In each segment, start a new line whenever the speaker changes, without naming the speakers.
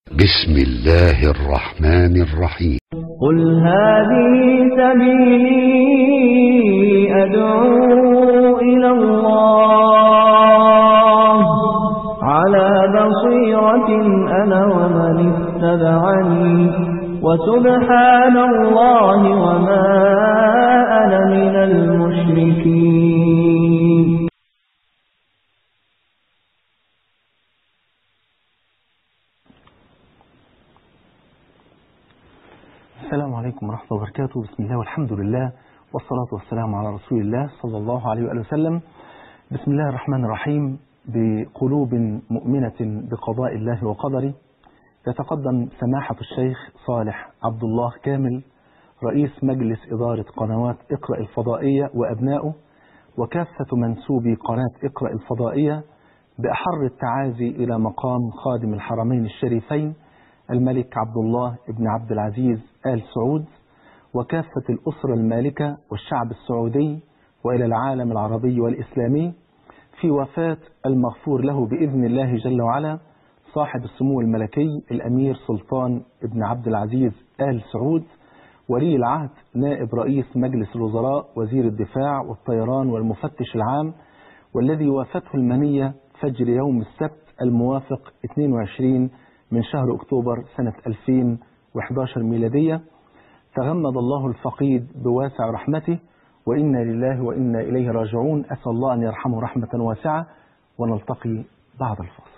بسم الله الرحمن الرحيم
قل هذه سبيلي أدعو إلى الله على بصيرة أنا ومن اتبعني وسبحان الله وما أنا من المشركين
السلام عليكم ورحمة الله وبركاته بسم الله والحمد لله والصلاة والسلام على رسول الله صلى الله عليه وآله وسلم بسم الله الرحمن الرحيم بقلوب مؤمنة بقضاء الله وقدره يتقدم سماحة الشيخ صالح عبد الله كامل رئيس مجلس إدارة قنوات اقرأ الفضائية وأبنائه وكافة منسوبي قناة اقرأ الفضائية بأحر التعازي إلى مقام خادم الحرمين الشريفين الملك عبد الله بن عبد العزيز آل سعود وكافة الأسرة المالكة والشعب السعودي وإلى العالم العربي والإسلامي في وفاة المغفور له بإذن الله جل وعلا صاحب السمو الملكي الأمير سلطان بن عبد العزيز آل سعود ولي العهد نائب رئيس مجلس الوزراء وزير الدفاع والطيران والمفتش العام والذي وافته المنية فجر يوم السبت الموافق 22 من شهر أكتوبر سنة 2011 ميلادية تغمد الله الفقيد بواسع رحمته وإنا لله وإنا إليه راجعون أسأل الله أن يرحمه رحمة واسعة ونلتقي بعد الفاصل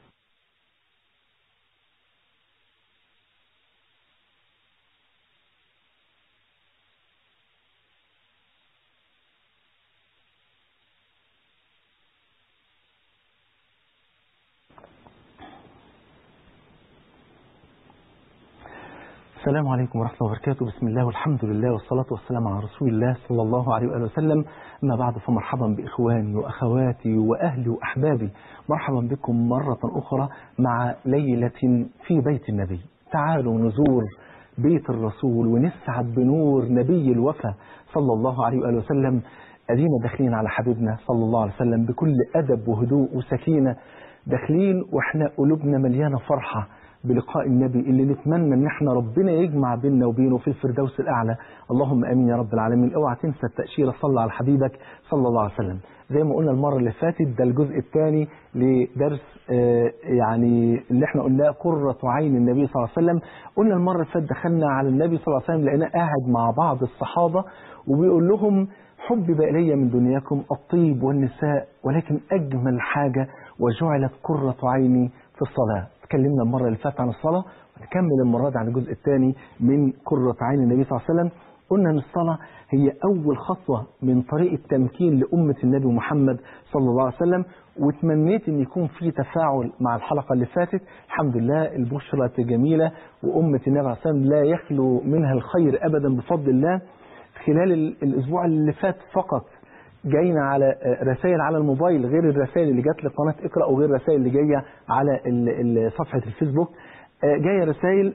السلام عليكم ورحمة الله وبركاته بسم الله والحمد لله والصلاة والسلام على رسول الله صلى الله عليه وآله وسلم أما بعد فمرحبا بإخواني وأخواتي وأهلي وأحبابي مرحبا بكم مرة أخرى مع ليلة في بيت النبي تعالوا نزور بيت الرسول ونسعد بنور نبي الوفا صلى الله عليه وآله وسلم أدينا داخلين على حبيبنا صلى الله عليه وسلم بكل أدب وهدوء وسكينة داخلين وإحنا قلوبنا مليانة فرحة بلقاء النبي اللي نتمنى ان احنا ربنا يجمع بيننا وبينه في الفردوس الاعلى اللهم امين يا رب العالمين اوعى تنسى التاشيره صلى على حبيبك صلى الله عليه وسلم زي ما قلنا المره اللي فاتت ده الجزء الثاني لدرس آه يعني اللي احنا قلناه قره عين النبي صلى الله عليه وسلم قلنا المره اللي فاتت دخلنا على النبي صلى الله عليه وسلم لقيناه قاعد مع بعض الصحابه وبيقول لهم حبب الي من دنياكم الطيب والنساء ولكن اجمل حاجه وجعلت قره عيني في الصلاه اتكلمنا المرة اللي فاتت عن الصلاة ونكمل المرة دي عن الجزء الثاني من قرة عين النبي صلى الله عليه وسلم قلنا ان الصلاة هي أول خطوة من طريق التمكين لأمة النبي محمد صلى الله عليه وسلم وتمنيت ان يكون في تفاعل مع الحلقة اللي فاتت الحمد لله البشرة جميلة وأمة النبي عليه الصلاة والسلام لا يخلو منها الخير أبدا بفضل الله خلال الأسبوع اللي فات فقط جاينا على رسائل على الموبايل غير الرسائل اللي جات لقناة اقرأ وغير الرسائل اللي جاية على صفحة الفيسبوك جاية رسائل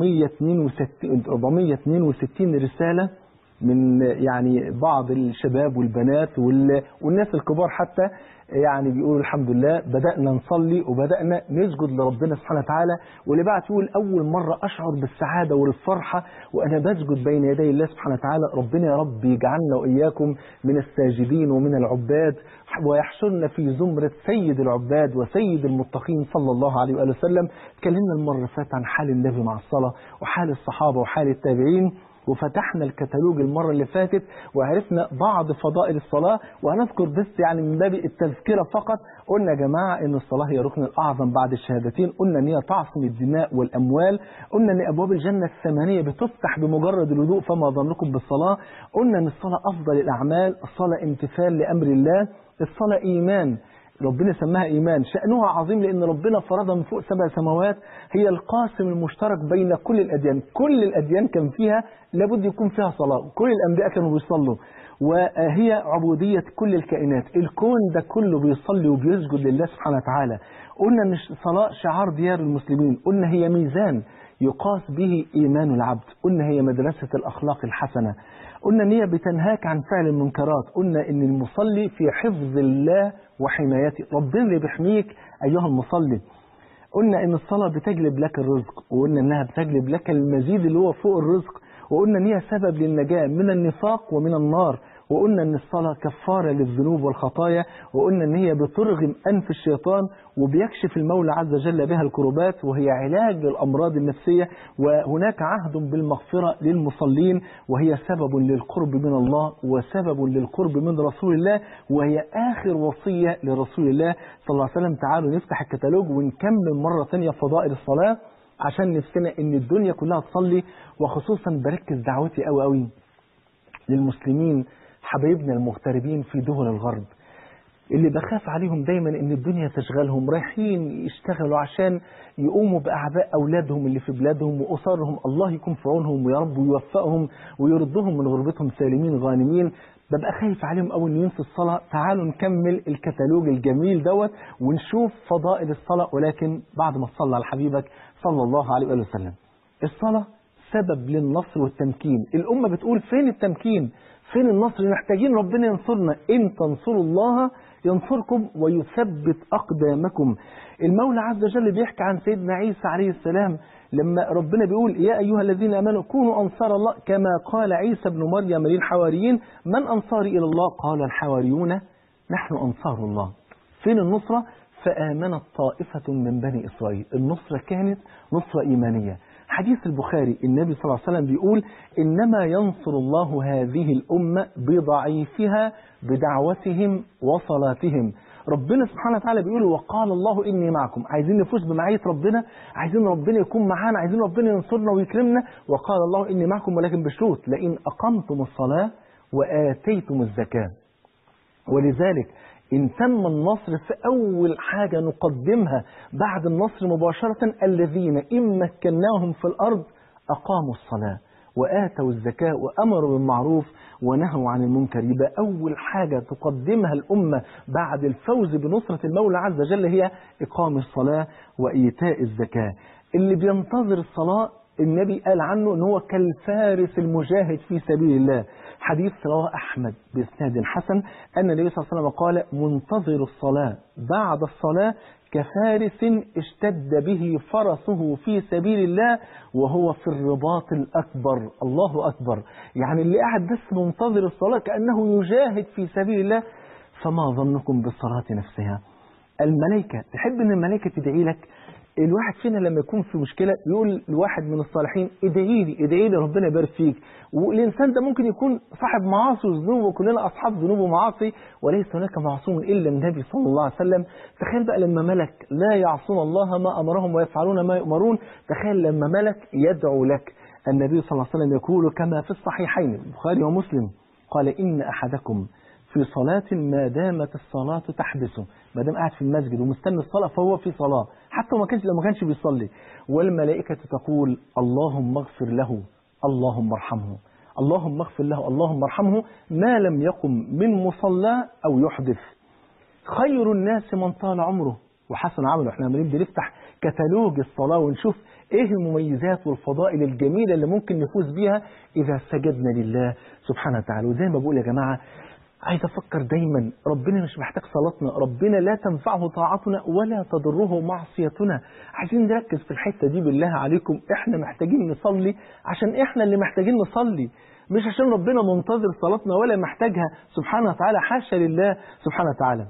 462 462 رسالة من يعني بعض الشباب والبنات والناس الكبار حتى يعني بيقولوا الحمد لله بدأنا نصلي وبدأنا نسجد لربنا سبحانه وتعالى واللي بعد يقول أول مرة أشعر بالسعادة والفرحة وأنا بسجد بين يدي الله سبحانه وتعالى ربنا يا رب يجعلنا وإياكم من الساجدين ومن العباد ويحشرنا في زمرة سيد العباد وسيد المتقين صلى الله عليه وآله وسلم تكلمنا المرة اللي فاتت عن حال النبي مع الصلاة وحال الصحابة وحال التابعين وفتحنا الكتالوج المرة اللي فاتت وعرفنا بعض فضائل الصلاة وهنذكر بس يعني من باب التذكرة فقط قلنا يا جماعة ان الصلاة هي ركن الأعظم بعد الشهادتين قلنا ان هي تعصم الدماء والأموال قلنا ان أبواب الجنة الثمانية بتفتح بمجرد الوضوء فما ظنكم بالصلاة قلنا ان الصلاة أفضل الأعمال الصلاة امتثال لأمر الله الصلاة إيمان ربنا سماها إيمان شأنها عظيم لأن ربنا فرضها من فوق سبع سماوات هي القاسم المشترك بين كل الأديان كل الأديان كان فيها لابد يكون فيها صلاة كل الأنبياء كانوا بيصلوا وهي عبودية كل الكائنات الكون ده كله بيصلي وبيسجد لله سبحانه وتعالى قلنا أن الصلاة شعار ديار المسلمين قلنا هي ميزان يقاس به إيمان العبد قلنا هي مدرسة الأخلاق الحسنة قلنا ان هي بتنهاك عن فعل المنكرات قلنا ان المصلي في حفظ الله وحمايته ربنا اللي بيحميك ايها المصلي قلنا ان الصلاة بتجلب لك الرزق وقلنا انها بتجلب لك المزيد اللي هو فوق الرزق وقلنا ان هي سبب للنجاة من النفاق ومن النار وقلنا ان الصلاة كفارة للذنوب والخطايا وقلنا ان هي بترغم انف الشيطان وبيكشف المولى عز وجل بها الكروبات وهي علاج للامراض النفسية وهناك عهد بالمغفرة للمصلين وهي سبب للقرب من الله وسبب للقرب من رسول الله وهي اخر وصية لرسول الله صلى الله عليه وسلم تعالوا نفتح الكتالوج ونكمل مرة ثانية فضائل الصلاة عشان نفسنا ان الدنيا كلها تصلي وخصوصا بركز دعوتي قوي قوي للمسلمين حبايبنا المغتربين في دول الغرب اللي بخاف عليهم دايما ان الدنيا تشغلهم رايحين يشتغلوا عشان يقوموا باعباء اولادهم اللي في بلادهم واسرهم الله يكون في عونهم ويا رب ويوفقهم ويردهم من غربتهم سالمين غانمين ببقى خايف عليهم قوي ان ينسوا الصلاه تعالوا نكمل الكتالوج الجميل دوت ونشوف فضائل الصلاه ولكن بعد ما تصلى على حبيبك صلى الله عليه وآله وسلم الصلاه سبب للنصر والتمكين الامه بتقول فين التمكين فين النصر محتاجين ربنا ينصرنا إن تنصروا الله ينصركم ويثبت أقدامكم المولى عز وجل بيحكي عن سيدنا عيسى عليه السلام لما ربنا بيقول يا أيها الذين أمنوا كونوا أنصار الله كما قال عيسى بن مريم للحواريين من أنصاري إلى الله قال الحواريون نحن أنصار الله فين النصرة فآمنت طائفة من بني إسرائيل النصرة كانت نصرة إيمانية حديث البخاري النبي صلى الله عليه وسلم بيقول إنما ينصر الله هذه الأمة بضعيفها بدعوتهم وصلاتهم ربنا سبحانه وتعالى بيقول وقال الله إني معكم عايزين نفوز بمعية ربنا عايزين ربنا يكون معانا عايزين ربنا ينصرنا ويكرمنا وقال الله إني معكم ولكن بشروط لئن أقمتم الصلاة وآتيتم الزكاة ولذلك إن تم النصر في أول حاجة نقدمها بعد النصر مباشرة الذين إن مكناهم في الأرض أقاموا الصلاة وآتوا الزكاة وأمروا بالمعروف ونهوا عن المنكر يبقى أول حاجة تقدمها الأمة بعد الفوز بنصرة المولى عز وجل هي إقام الصلاة وإيتاء الزكاة اللي بينتظر الصلاة النبي قال عنه ان هو كالفارس المجاهد في سبيل الله حديث رواه احمد باسناد حسن ان النبي صلى الله عليه وسلم قال منتظر الصلاه بعد الصلاه كفارس اشتد به فرسه في سبيل الله وهو في الرباط الاكبر الله اكبر يعني اللي قاعد بس منتظر الصلاه كانه يجاهد في سبيل الله فما ظنكم بالصلاه نفسها الملائكه تحب ان الملائكه تدعي لك الواحد فينا لما يكون في مشكلة يقول لواحد من الصالحين ادعي لي ادعي لي ربنا يبارك فيك والإنسان ده ممكن يكون صاحب معاصي وذنوب وكلنا أصحاب ذنوب ومعاصي وليس هناك معصوم إلا النبي صلى الله عليه وسلم تخيل بقى لما ملك لا يعصون الله ما أمرهم ويفعلون ما يؤمرون تخيل لما ملك يدعو لك النبي صلى الله عليه وسلم يقول كما في الصحيحين البخاري ومسلم قال إن أحدكم في صلاة ما دامت الصلاة تحبسه ما دام قاعد في المسجد ومستني الصلاة فهو في صلاة حتى ما كانش لما كانش بيصلي والملائكة تقول اللهم اغفر له اللهم ارحمه اللهم اغفر له اللهم ارحمه ما لم يقم من مصلى أو يحدث خير الناس من طال عمره وحسن عمله احنا عمالين بنفتح كتالوج الصلاة ونشوف ايه المميزات والفضائل الجميلة اللي ممكن نفوز بيها إذا سجدنا لله سبحانه وتعالى وزي ما بقول يا جماعة عايز افكر دايما ربنا مش محتاج صلاتنا ربنا لا تنفعه طاعتنا ولا تضره معصيتنا عايزين نركز في الحته دي بالله عليكم احنا محتاجين نصلي عشان احنا اللي محتاجين نصلي مش عشان ربنا منتظر صلاتنا ولا محتاجها سبحانه وتعالى حاشا لله سبحانه وتعالى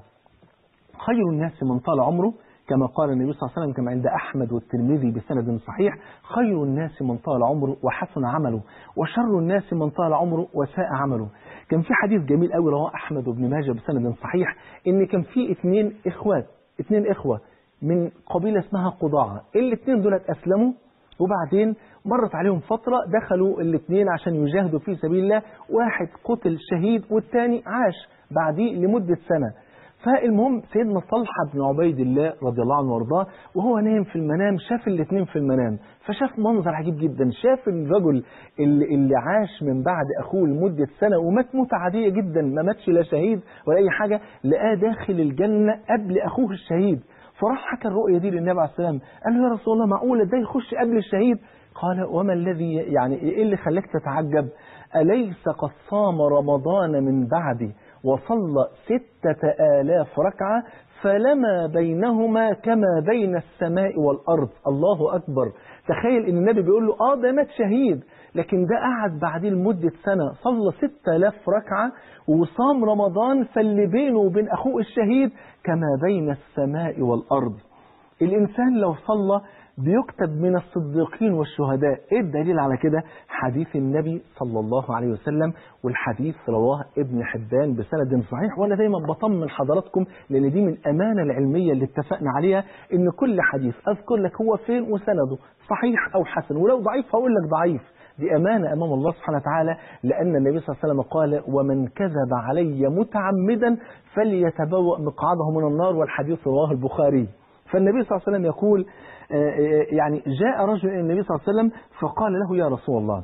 خير الناس من طال عمره كما قال النبي صلى الله عليه وسلم كما عند أحمد والترمذي بسند صحيح خير الناس من طال عمره وحسن عمله وشر الناس من طال عمره وساء عمله كان في حديث جميل قوي رواه أحمد وابن ماجه بسند صحيح إن كان في اثنين إخوات اثنين إخوة من قبيلة اسمها قضاعة الاثنين دولت أسلموا وبعدين مرت عليهم فترة دخلوا الاثنين عشان يجاهدوا في سبيل الله واحد قتل شهيد والثاني عاش بعديه لمدة سنة فالمهم سيدنا طلحة بن عبيد الله رضي الله عنه وارضاه وهو نايم في المنام شاف الاثنين في المنام فشاف منظر عجيب جدا شاف الرجل اللي, اللي عاش من بعد أخوه لمدة سنة ومات موتة عادية جدا ما ماتش لا شهيد ولا أي حاجة لقاه داخل الجنة قبل أخوه الشهيد فراح حكى الرؤية دي للنبي عليه السلام قال له يا رسول الله معقولة ده يخش قبل الشهيد قال وما الذي يعني ايه اللي خلاك تتعجب أليس قد صام رمضان من بعدي وصلى ستة آلاف ركعة فلما بينهما كما بين السماء والأرض الله أكبر تخيل ان النبي بيقول له اه ده مات شهيد لكن ده قعد بعدين لمدة سنة صلى 6000 ركعة وصام رمضان فاللي بينه وبين أخوه الشهيد كما بين السماء والأرض الإنسان لو صلى بيكتب من الصديقين والشهداء ايه الدليل على كده حديث النبي صلى الله عليه وسلم والحديث رواه ابن حبان بسند صحيح وانا دايما بطمن حضراتكم لان دي من الامانه العلميه اللي اتفقنا عليها ان كل حديث اذكر لك هو فين وسنده صحيح او حسن ولو ضعيف هقول لك ضعيف دي أمانة أمام الله سبحانه وتعالى لأن النبي صلى الله عليه وسلم قال ومن كذب علي متعمدا فليتبوأ مقعده من النار والحديث رواه البخاري فالنبي صلى الله عليه وسلم يقول يعني جاء رجل إلى النبي صلى الله عليه وسلم فقال له يا رسول الله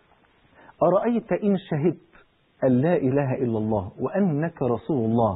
أرأيت إن شهدت أن لا إله إلا الله وأنك رسول الله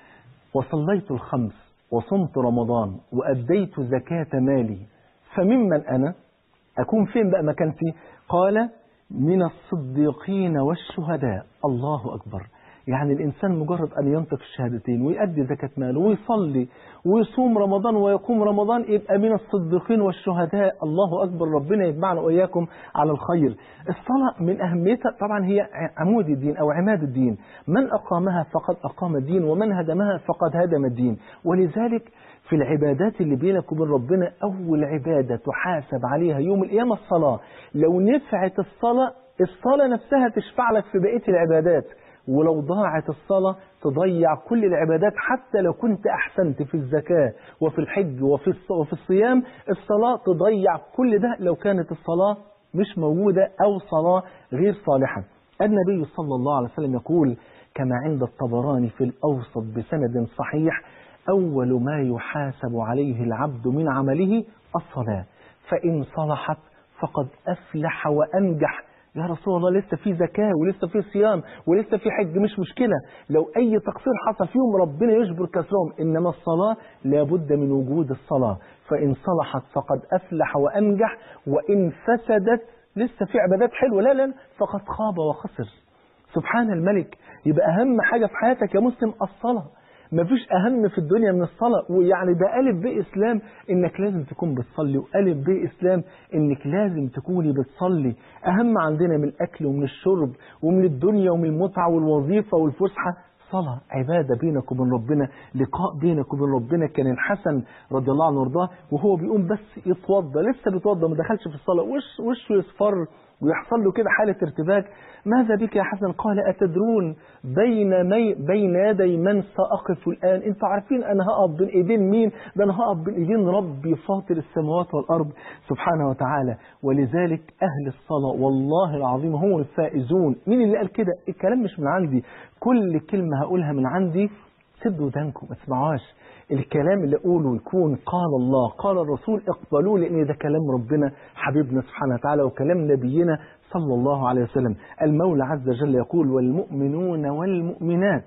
وصليت الخمس وصمت رمضان وأديت زكاة مالي فممن أنا أكون فين بقى مكانتي قال من الصديقين والشهداء الله أكبر يعني الإنسان مجرد أن ينطق الشهادتين ويؤدي زكاة ماله ويصلي ويصوم رمضان ويقوم رمضان يبقى من الصديقين والشهداء الله أكبر ربنا يجمعنا وإياكم على الخير الصلاة من أهميتها طبعا هي عمود الدين أو عماد الدين من أقامها فقد أقام الدين ومن هدمها فقد هدم الدين ولذلك في العبادات اللي بينك وبين ربنا أول عبادة تحاسب عليها يوم القيامة الصلاة لو نفعت الصلاة الصلاة نفسها تشفع لك في بقية العبادات ولو ضاعت الصلاة تضيع كل العبادات حتى لو كنت أحسنت في الزكاة وفي الحج وفي وفي الصيام الصلاة تضيع كل ده لو كانت الصلاة مش موجودة أو صلاة غير صالحة النبي صلى الله عليه وسلم يقول كما عند الطبراني في الأوسط بسند صحيح أول ما يحاسب عليه العبد من عمله الصلاة فإن صلحت فقد أفلح وأنجح يا رسول الله لسه في زكاة ولسه في صيام ولسه في حج مش مشكلة لو أي تقصير حصل فيهم ربنا يجبر كسرهم إنما الصلاة لابد من وجود الصلاة فإن صلحت فقد أفلح وأنجح وإن فسدت لسه في عبادات حلوة لا لا فقد خاب وخسر سبحان الملك يبقى أهم حاجة في حياتك يا مسلم الصلاة مفيش أهم في الدنيا من الصلاة ويعني ده ألف ب إسلام إنك لازم تكون بتصلي وألف ب إسلام إنك لازم تكوني بتصلي أهم عندنا من الأكل ومن الشرب ومن الدنيا ومن المتعة والوظيفة والفسحة صلاة عبادة بينك وبين ربنا لقاء بينك وبين ربنا كان الحسن رضي الله عنه وارضاه وهو بيقوم بس يتوضى لسه بيتوضى ما دخلش في الصلاة وش وشه يصفر ويحصل له كده حالة ارتباك ماذا بك يا حسن قال أتدرون بين مي بين يدي من سأقف الآن انتوا عارفين أنا هقف بين إيدين مين ده أنا هقف بين إيدين ربي فاطر السماوات والأرض سبحانه وتعالى ولذلك أهل الصلاة والله العظيم هم الفائزون مين اللي قال كده الكلام مش من عندي كل كلمة هقولها من عندي سدوا ودانكم ما تسمعوهاش الكلام اللي اقوله يكون قال الله قال الرسول اقبلوه لان ده كلام ربنا حبيبنا سبحانه وتعالى وكلام نبينا صلى الله عليه وسلم المولى عز وجل يقول والمؤمنون والمؤمنات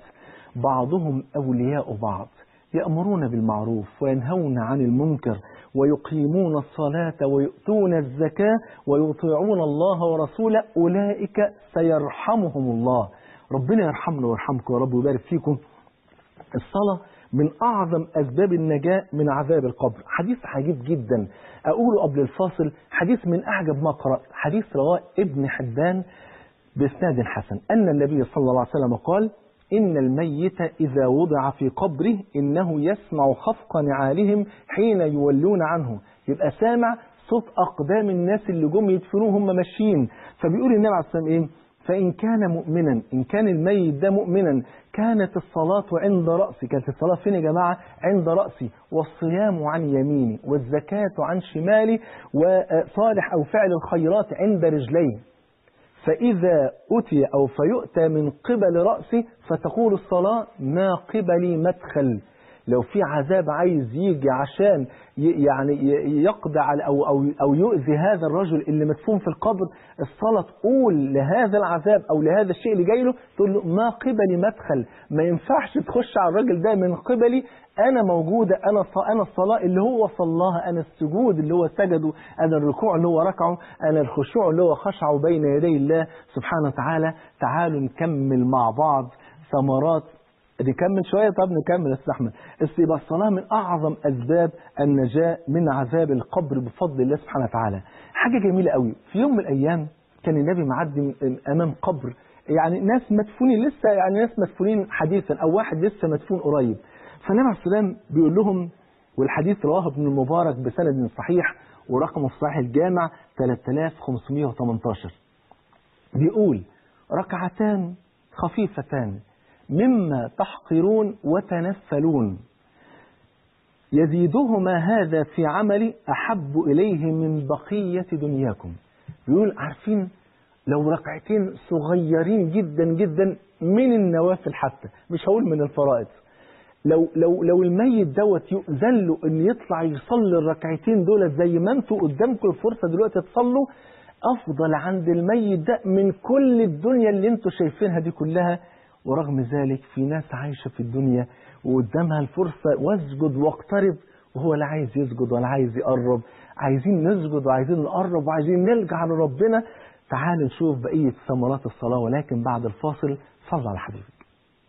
بعضهم اولياء بعض يأمرون بالمعروف وينهون عن المنكر ويقيمون الصلاة ويؤتون الزكاة ويطيعون الله ورسوله أولئك سيرحمهم الله ربنا يرحمنا ويرحمكم يا رب ويبارك فيكم الصلاة من أعظم أسباب النجاة من عذاب القبر حديث عجيب جدا أقوله قبل الفاصل حديث من أعجب ما قرأت حديث رواه ابن حبان بإسناد حسن أن النبي صلى الله عليه وسلم قال إن الميت إذا وضع في قبره إنه يسمع خفق نعالهم حين يولون عنه يبقى سامع صوت أقدام الناس اللي جم يدفنوه هم ماشيين فبيقول النبي عليه الصلاة والسلام إيه فإن كان مؤمنا إن كان الميت ده مؤمنا كانت الصلاة عند رأسي كانت الصلاة فين يا جماعة عند رأسي والصيام عن يميني والزكاة عن شمالي وصالح أو فعل الخيرات عند رجلي فإذا أتي أو فيؤتى من قبل رأسي فتقول الصلاة ما قبلي مدخل لو في عذاب عايز يجي عشان يعني يقضي على أو, أو, أو يؤذي هذا الرجل اللي مدفون في القبر الصلاة تقول لهذا العذاب أو لهذا الشيء اللي جاي له تقول له ما قبلي مدخل ما ينفعش تخش على الراجل ده من قبلي أنا موجودة أنا أنا الصلاة اللي هو صلاها أنا السجود اللي هو سجده أنا الركوع اللي هو ركعه أنا الخشوع اللي هو خشعه بين يدي الله سبحانه وتعالى تعالوا نكمل مع بعض ثمرات نكمل شوية طب نكمل استحمل بس يبقى الصلاة من أعظم أسباب النجاة من عذاب القبر بفضل الله سبحانه وتعالى حاجة جميلة قوي في يوم من الأيام كان النبي معدي من- أمام قبر يعني ناس مدفونين لسه يعني ناس مدفونين حديثا أو واحد لسه مدفون قريب فالنبي عليه السلام بيقول لهم والحديث رواه ابن المبارك بسند صحيح ورقمه في صحيح الجامع 3518 بيقول ركعتان خفيفتان مما تحقرون وتنفلون يزيدهما هذا في عملي أحب إليه من بقية دنياكم بيقول عارفين لو ركعتين صغيرين جدا جدا من النوافل حتى مش هقول من الفرائض لو لو لو الميت دوت يؤذن له ان يطلع يصلي الركعتين دول زي ما انتوا قدامكم الفرصه دلوقتي تصلوا افضل عند الميت ده من كل الدنيا اللي انتوا شايفينها دي كلها ورغم ذلك في ناس عايشه في الدنيا وقدامها الفرصه واسجد واقترب وهو لا عايز يسجد ولا عايز يقرب عايزين نسجد وعايزين نقرب وعايزين نرجع لربنا تعالوا نشوف بقيه ثمرات الصلاه ولكن بعد الفاصل صل على حبيبك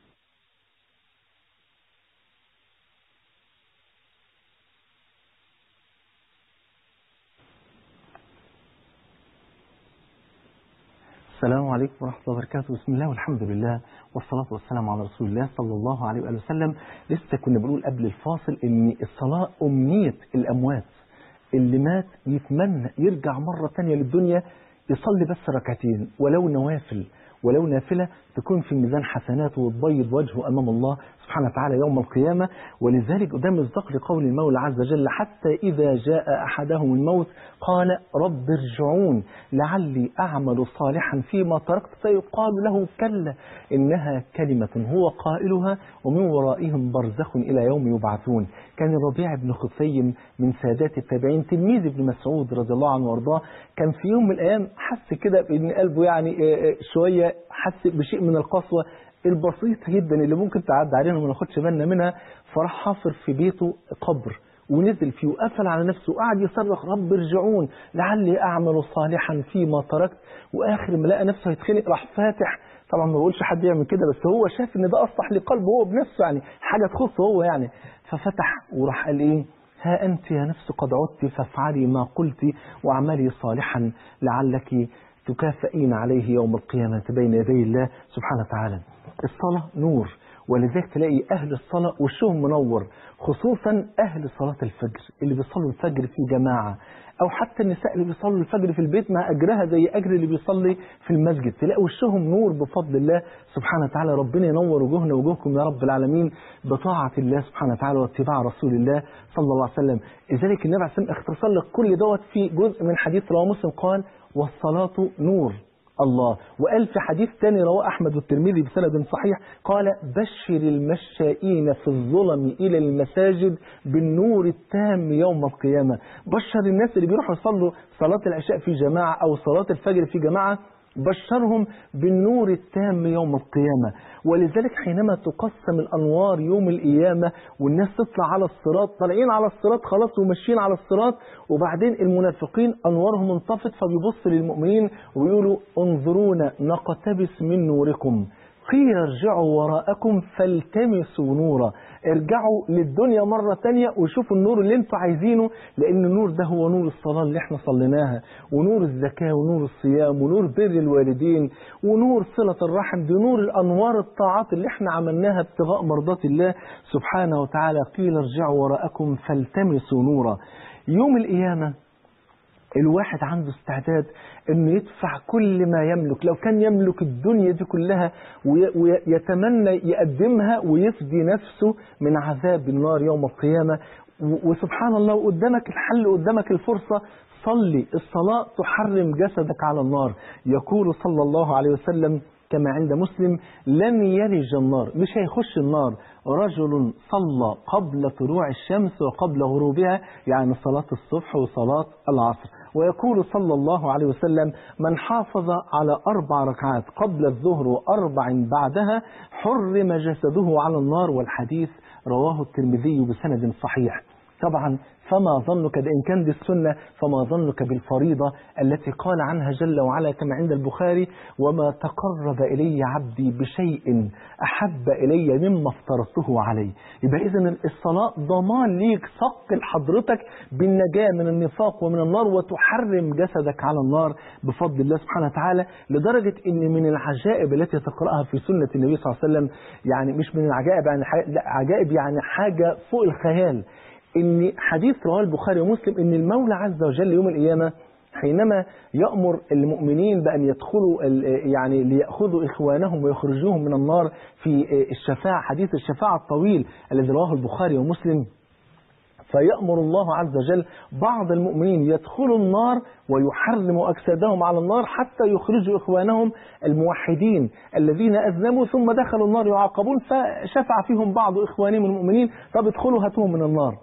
السلام عليكم ورحمة الله وبركاته بسم الله والحمد لله والصلاة والسلام على رسول الله صلى الله عليه وآله وسلم لسه كنا بنقول قبل الفاصل ان الصلاة أمنية الأموات اللي مات يتمنى يرجع مرة تانية للدنيا يصلي بس ركعتين ولو نوافل ولو نافلة تكون في ميزان حسناته وتبيض وجهه أمام الله سبحانه وتعالى يوم القيامة ولذلك قدام مصداق لقول المولى عز وجل حتى إذا جاء أحدهم الموت قال رب ارجعون لعلي أعمل صالحا فيما تركت فيقال له كلا إنها كلمة هو قائلها ومن ورائهم برزخ إلى يوم يبعثون كان الربيع بن خثيم من سادات التابعين تلميذ ابن مسعود رضي الله عنه وارضاه كان في يوم من الأيام حس كده بأن قلبه يعني آه، آه، شوية حس بشيء من القسوة البسيطة جدا اللي ممكن تعدي علينا وما ناخدش بالنا منها فراح حافر في بيته قبر ونزل فيه وقفل على نفسه وقعد يصرخ رب ارجعون لعلي اعمل صالحا فيما تركت واخر ما لقى نفسه هيتخنق راح فاتح طبعا ما بقولش حد يعمل كده بس هو شاف ان ده اصلح لقلبه هو بنفسه يعني حاجه تخصه هو يعني ففتح وراح قال ايه ها أنت يا نفس قد عدت فافعلي ما قلت واعملي صالحا لعلك تكافئين عليه يوم القيامة بين يدي الله سبحانه وتعالى الصلاة نور ولذلك تلاقي أهل الصلاة وشهم منور خصوصا أهل صلاة الفجر اللي بيصلوا الفجر في جماعة أو حتى النساء اللي بيصلوا الفجر في البيت مع أجرها زي أجر اللي بيصلي في المسجد تلاقي وشهم نور بفضل الله سبحانه وتعالى ربنا ينور وجوهنا وجوهكم يا رب العالمين بطاعة الله سبحانه وتعالى واتباع رسول الله صلى الله عليه وسلم لذلك النبي عليه الصلاة والسلام اختصر لك كل دوت في جزء من حديث رواه مسلم قال والصلاة نور الله وقال في حديث تاني رواه أحمد والترمذي بسند صحيح قال بشر المشائين في الظلم إلى المساجد بالنور التام يوم القيامة بشر الناس اللي بيروحوا يصلوا صلاة العشاء في جماعة أو صلاة الفجر في جماعة بشرهم بالنور التام يوم القيامة ولذلك حينما تقسم الأنوار يوم القيامة والناس تطلع على الصراط طالعين على الصراط خلاص وماشيين على الصراط وبعدين المنافقين أنوارهم انطفت فبيبص للمؤمنين ويقولوا انظرونا نقتبس من نوركم قيل ارجعوا وراءكم فالتمسوا نورا ارجعوا للدنيا مرة تانية وشوفوا النور اللي انتوا عايزينه لان النور ده هو نور الصلاة اللي احنا صليناها ونور الزكاة ونور الصيام ونور بر الوالدين ونور صلة الرحم دي نور الانوار الطاعات اللي احنا عملناها ابتغاء مرضات الله سبحانه وتعالى قيل ارجعوا وراءكم فالتمسوا نورا يوم القيامة الواحد عنده استعداد انه يدفع كل ما يملك لو كان يملك الدنيا دي كلها وي- ويتمنى يقدمها ويفدي نفسه من عذاب النار يوم القيامة و- وسبحان الله قدامك الحل قدامك الفرصة صلي الصلاة تحرم جسدك على النار يقول صلى الله عليه وسلم كما عند مسلم لن يلج النار مش هيخش النار رجل صلى قبل طلوع الشمس وقبل غروبها يعني صلاة الصبح وصلاة العصر ويقول صلى الله عليه وسلم من حافظ على أربع ركعات قبل الظهر وأربع بعدها حرم جسده على النار والحديث رواه الترمذي بسند صحيح طبعا فما ظنك ده إن كان دي السنة فما ظنك بالفريضة التي قال عنها جل وعلا كما عند البخاري وما تقرب إلي عبدي بشيء أحب إلي مما افترضته عليه يبقى إذا الصلاة ضمان ليك صق لحضرتك بالنجاة من النفاق ومن النار وتحرم جسدك على النار بفضل الله سبحانه وتعالى لدرجة إن من العجائب التي تقرأها في سنة النبي صلى الله عليه وسلم يعني مش من العجائب يعني حاجة لا عجائب يعني حاجة فوق الخيال ان حديث رواه البخاري ومسلم ان المولى عز وجل يوم القيامه حينما يأمر المؤمنين بأن يدخلوا يعني ليأخذوا إخوانهم ويخرجوهم من النار في الشفاعة حديث الشفاعة الطويل الذي رواه البخاري ومسلم فيأمر الله عز وجل بعض المؤمنين يدخلوا النار ويحرم أجسادهم على النار حتى يخرجوا إخوانهم الموحدين الذين أذنبوا ثم دخلوا النار يعاقبون فشفع فيهم بعض إخوانهم المؤمنين طب ادخلوا هاتوهم من النار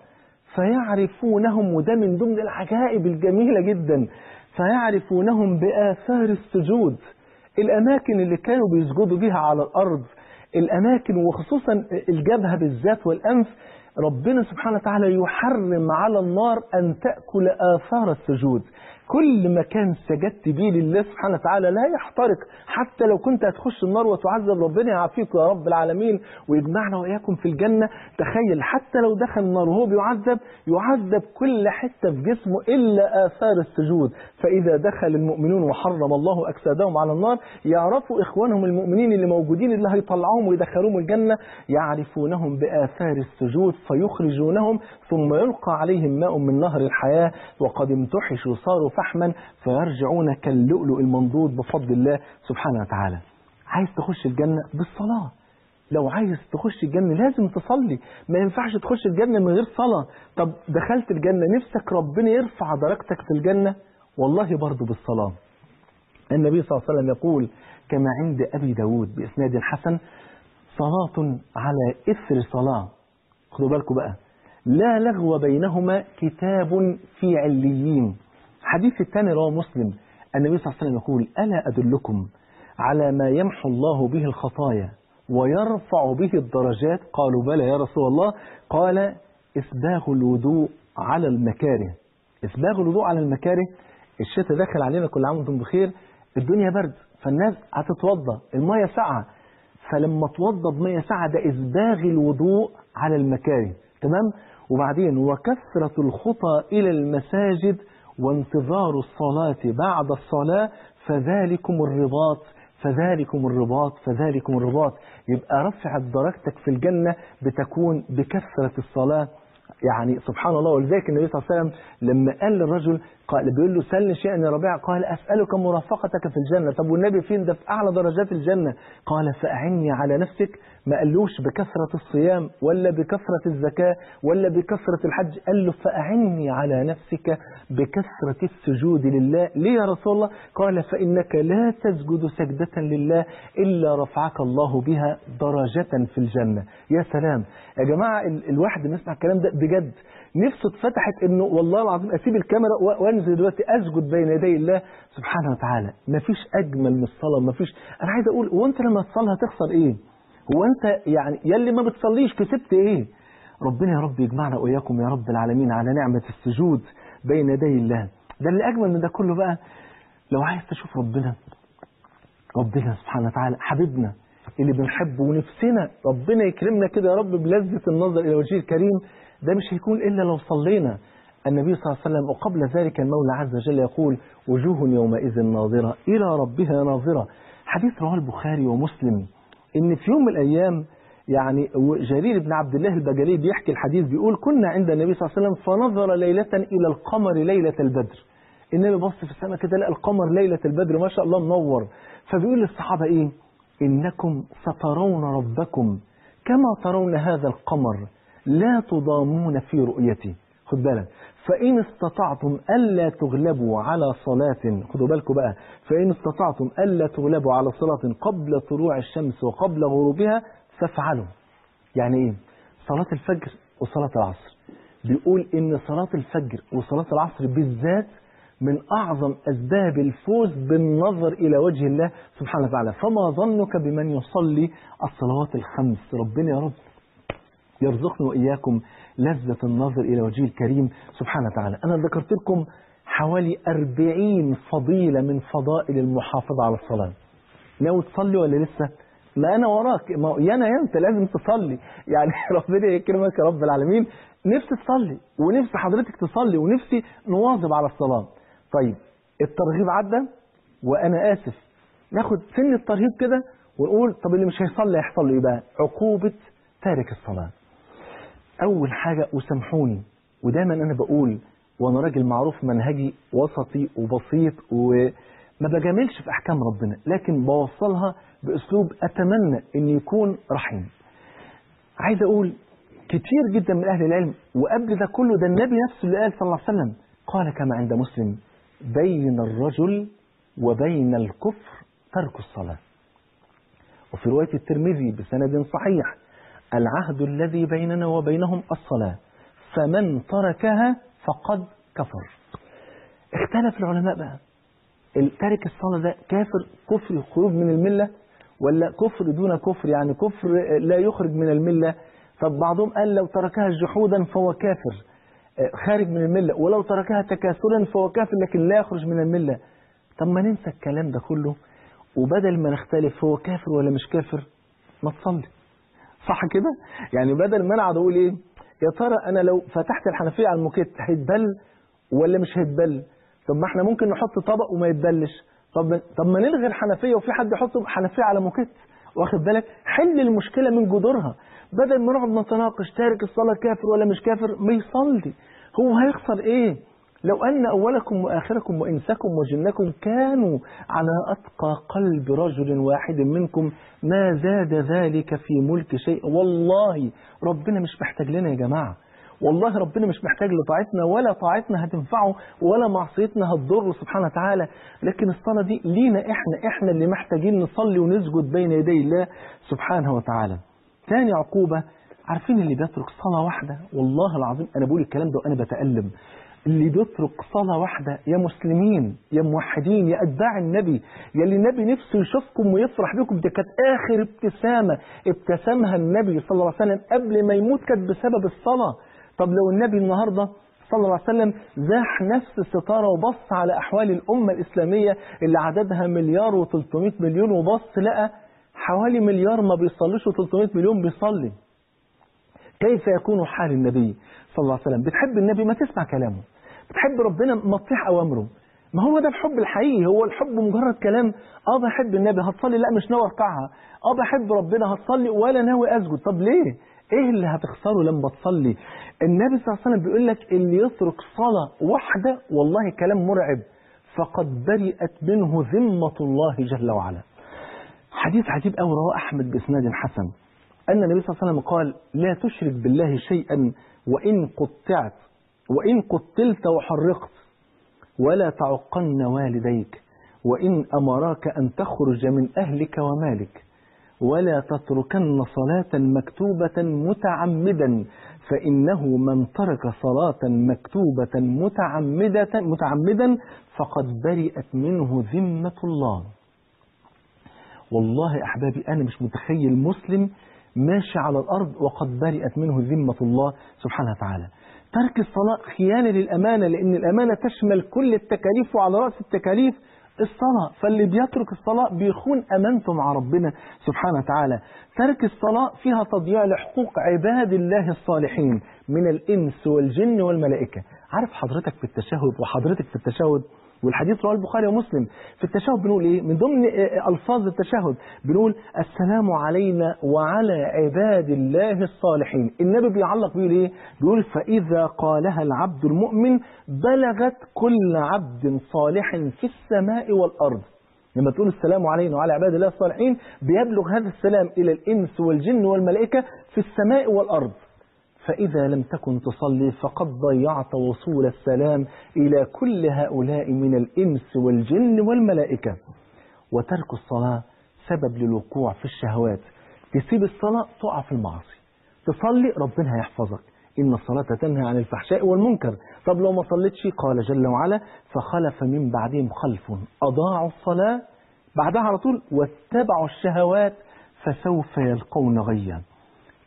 فيعرفونهم وده من ضمن العجائب الجميلة جدا فيعرفونهم بآثار السجود الأماكن اللي كانوا بيسجدوا بها على الأرض الأماكن وخصوصا الجبهة بالذات والأنف ربنا سبحانه وتعالى يحرم على النار أن تأكل آثار السجود كل مكان سجدت بيه لله سبحانه وتعالى لا يحترق حتى لو كنت هتخش النار وتعذب ربنا يعافيك يا رب العالمين ويجمعنا وإياكم في الجنة تخيل حتى لو دخل النار وهو بيعذب يعذب كل حتة في جسمه إلا آثار السجود فإذا دخل المؤمنون وحرم الله أجسادهم على النار يعرفوا إخوانهم المؤمنين اللي موجودين اللي هيطلعوهم ويدخلوهم الجنة يعرفونهم بآثار السجود فيخرجونهم ثم يلقى عليهم ماء من نهر الحياة وقد امتحشوا صاروا فحما فيرجعون كاللؤلؤ المنضود بفضل الله سبحانه وتعالى عايز تخش الجنة بالصلاة لو عايز تخش الجنة لازم تصلي ما ينفعش تخش الجنة من غير صلاة طب دخلت الجنة نفسك ربنا يرفع درجتك في الجنة والله برضو بالصلاة النبي صلى الله عليه وسلم يقول كما عند أبي داود بإسناد حسن صلاة على إثر صلاة خدوا بالكم بقى لا لغو بينهما كتاب في عليين حديث الثاني رواه مسلم النبي صلى الله عليه وسلم يقول ألا أدلكم على ما يمحو الله به الخطايا ويرفع به الدرجات قالوا بلى يا رسول الله قال إسباغ الوضوء على المكاره إسباغ الوضوء على المكاره الشتاء داخل علينا كل عام وانتم بخير الدنيا برد فالناس هتتوضى المية ساقعة فلما توضى بمية ساقعة ده إسباغ الوضوء على المكاره تمام وبعدين وكثرة الخطى إلى المساجد وانتظار الصلاة بعد الصلاة فذلكم الرباط فذلكم الرباط فذلكم الرباط يبقى رفع درجتك في الجنة بتكون بكثرة الصلاة يعني سبحان الله ولذلك النبي صلى الله عليه وسلم لما قال للرجل قال بيقول له سلني شيئا يا ربيع قال أسألك مرافقتك في الجنة طب والنبي فين ده في أعلى درجات الجنة قال فأعني على نفسك ما قالوش بكثرة الصيام ولا بكثرة الزكاة ولا بكثرة الحج قال له فأعني على نفسك بكثرة السجود لله ليه يا رسول الله قال فإنك لا تسجد سجدة لله إلا رفعك الله بها درجة في الجنة يا سلام يا جماعة ال الواحد نسمع الكلام ده بجد نفسه اتفتحت انه والله العظيم اسيب الكاميرا وانزل دلوقتي اسجد بين يدي الله سبحانه وتعالى مفيش اجمل من الصلاه مفيش انا عايز اقول وانت لما تصلي هتخسر ايه هو انت يعني يلي ما بتصليش كسبت ايه ربنا يا رب يجمعنا واياكم يا رب العالمين على نعمه السجود بين يدي الله ده اللي اجمل من ده كله بقى لو عايز تشوف ربنا ربنا سبحانه وتعالى حبيبنا اللي بنحبه ونفسنا ربنا يكرمنا كده يا رب بلذة النظر إلى وجهه الكريم ده مش هيكون إلا لو صلينا النبي صلى الله عليه وسلم وقبل ذلك المولى عز وجل يقول وجوه يومئذ ناظرة إلى ربها ناظرة حديث رواه البخاري ومسلم إن في يوم من الأيام يعني جرير بن عبد الله البجلي بيحكي الحديث بيقول كنا عند النبي صلى الله عليه وسلم فنظر ليلة إلى القمر ليلة البدر النبي بص في السماء كده لقى القمر ليلة البدر ما شاء الله منور فبيقول للصحابة إيه إنكم سترون ربكم كما ترون هذا القمر لا تضامون في رؤيته خد بالك فإن استطعتم ألا تغلبوا على صلاة خدوا بالكم بقى فإن استطعتم ألا تغلبوا على صلاة قبل طلوع الشمس وقبل غروبها فافعلوا يعني إيه صلاة الفجر وصلاة العصر بيقول إن صلاة الفجر وصلاة العصر بالذات من أعظم أسباب الفوز بالنظر إلى وجه الله سبحانه وتعالى فما ظنك بمن يصلي الصلوات الخمس ربنا يا رب يرزقنا وإياكم لذة النظر إلى وجهه الكريم سبحانه وتعالى أنا ذكرت لكم حوالي أربعين فضيلة من فضائل المحافظة على الصلاة ناوي تصلي ولا لسه ما أنا وراك ما يا أنا يا أنت لازم تصلي يعني ربنا يكرمك يا رب العالمين نفسي تصلي ونفسي حضرتك تصلي ونفسي نواظب على الصلاة طيب الترغيب عدى وأنا آسف ناخد سن الترهيب كده ونقول طب اللي مش هيصلي هيحصل له ايه بقى عقوبة تارك الصلاة أول حاجة وسامحوني ودايما أنا بقول وأنا راجل معروف منهجي وسطي وبسيط وما بجاملش في أحكام ربنا لكن بوصلها بأسلوب أتمنى أن يكون رحيم عايز أقول كتير جدا من أهل العلم وقبل ده كله ده النبي نفسه اللي قال صلى الله عليه وسلم قال كما عند مسلم بين الرجل وبين الكفر ترك الصلاة وفي رواية الترمذي بسند صحيح العهد الذي بيننا وبينهم الصلاة فمن تركها فقد كفر اختلف العلماء بقى تارك الصلاة ده كافر كفر خروج من الملة ولا كفر دون كفر يعني كفر لا يخرج من الملة طب بعضهم قال لو تركها جحودا فهو كافر خارج من الملة ولو تركها تكاسلا فهو كافر لكن لا يخرج من الملة طب ما ننسى الكلام ده كله وبدل ما نختلف هو كافر ولا مش كافر ما تصلي صح كده يعني بدل ما انا اقعد اقول ايه يا ترى انا لو فتحت الحنفيه على الموكيت هيتبل ولا مش هيتبل طب ما احنا ممكن نحط طبق وما يتبلش طب طب ما نلغي الحنفيه وفي حد يحط حنفيه على موكيت واخد بالك حل المشكله من جذورها بدل ما نقعد نتناقش تارك الصلاه كافر ولا مش كافر ما يصلي هو هيخسر ايه لو أن أولكم وآخركم وإنسكم وجنكم كانوا على أتقى قلب رجل واحد منكم ما زاد ذلك في ملك شيء والله ربنا مش محتاج لنا يا جماعة والله ربنا مش محتاج لطاعتنا ولا طاعتنا هتنفعه ولا معصيتنا هتضره سبحانه وتعالى لكن الصلاة دي لينا إحنا إحنا اللي محتاجين نصلي ونسجد بين يدي الله سبحانه وتعالى ثاني عقوبة عارفين اللي بيترك صلاة واحدة والله العظيم أنا بقول الكلام ده وأنا بتألم اللي بيترك صلاة واحدة يا مسلمين يا موحدين يا أتباع النبي يا اللي النبي نفسه يشوفكم ويفرح بكم دي كانت آخر ابتسامة ابتسمها النبي صلى الله عليه وسلم قبل ما يموت كانت بسبب الصلاة طب لو النبي النهاردة صلى الله عليه وسلم زاح نفس الستارة وبص على أحوال الأمة الإسلامية اللي عددها مليار و300 مليون وبص لقى حوالي مليار ما بيصليش و300 مليون بيصلي كيف يكون حال النبي صلى الله عليه وسلم بتحب النبي ما تسمع كلامه بتحب ربنا ما تطيع أوامره ما هو ده الحب الحقيقي هو الحب مجرد كلام اه بحب النبي هتصلي لا مش ناوي اركعها اه بحب ربنا هتصلي ولا ناوي اسجد طب ليه ايه اللي هتخسره لما تصلي النبي صلى الله عليه وسلم بيقول لك اللي يترك صلاة واحدة والله كلام مرعب فقد برئت منه ذمة الله جل وعلا حديث عجيب قوي رواه احمد باسناد حسن ان النبي صلى الله عليه وسلم قال لا تشرك بالله شيئا وان قطعت وإن قتلت وحرقت ولا تعقن والديك وإن أمراك أن تخرج من أهلك ومالك ولا تتركن صلاة مكتوبة متعمدا فإنه من ترك صلاة مكتوبة متعمدة متعمدا فقد برئت منه ذمة الله والله أحبابي أنا مش متخيل مسلم ماشي على الأرض وقد برئت منه ذمة الله سبحانه وتعالى ترك الصلاة خيانة للأمانة لأن الأمانة تشمل كل التكاليف وعلى رأس التكاليف الصلاة فاللي بيترك الصلاة بيخون أمانته مع ربنا سبحانه وتعالى ترك الصلاة فيها تضييع لحقوق عباد الله الصالحين من الإنس والجن والملائكة عارف حضرتك في التشهد وحضرتك في التشهد والحديث رواه البخاري ومسلم في التشهد بنقول ايه من ضمن الفاظ التشهد بنقول السلام علينا وعلى عباد الله الصالحين النبي بيعلق بيقول ايه بيقول فاذا قالها العبد المؤمن بلغت كل عبد صالح في السماء والارض لما تقول السلام علينا وعلى عباد الله الصالحين بيبلغ هذا السلام الى الانس والجن والملائكه في السماء والارض فإذا لم تكن تصلي فقد ضيعت وصول السلام إلى كل هؤلاء من الإنس والجن والملائكة وترك الصلاة سبب للوقوع في الشهوات تسيب الصلاة تقع في المعاصي تصلي ربنا هيحفظك إن الصلاة تنهى عن الفحشاء والمنكر طب لو ما صليتش قال جل وعلا فخلف من بعدهم خلف أضاعوا الصلاة بعدها على طول واتبعوا الشهوات فسوف يلقون غيا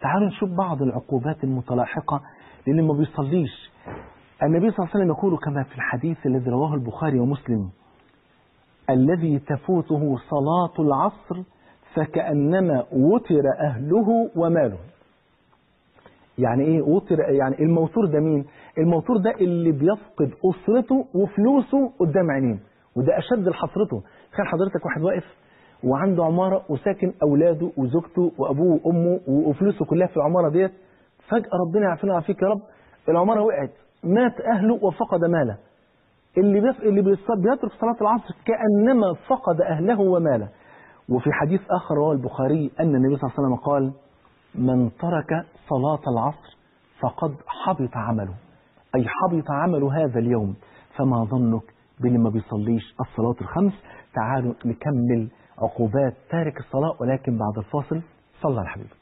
تعالوا نشوف بعض العقوبات المتلاحقة للي ما بيصليش النبي صلى الله عليه وسلم يقول كما في الحديث الذي رواه البخاري ومسلم الذي تفوته صلاة العصر فكأنما وتر أهله وماله يعني ايه وتر يعني الموتور ده مين الموتور ده اللي بيفقد أسرته وفلوسه قدام عينيه وده أشد لحسرته تخيل حضرتك واحد واقف وعنده عمارة وساكن أولاده وزوجته وأبوه وأمه وفلوسه كلها في العمارة ديت فجأة ربنا يعافينا ويعافيك يا رب العمارة وقعت مات أهله وفقد ماله اللي بيف... اللي بيص- بيترك صلاة العصر كأنما فقد أهله وماله وفي حديث آخر رواه البخاري أن النبي صلى الله عليه وسلم قال من ترك صلاة العصر فقد حبط عمله أي حبط عمل هذا اليوم فما ظنك باللي ما بيصليش الصلاة الخمس تعالوا نكمل عقوبات تارك الصلاة ولكن بعد الفاصل صلى على حبيبك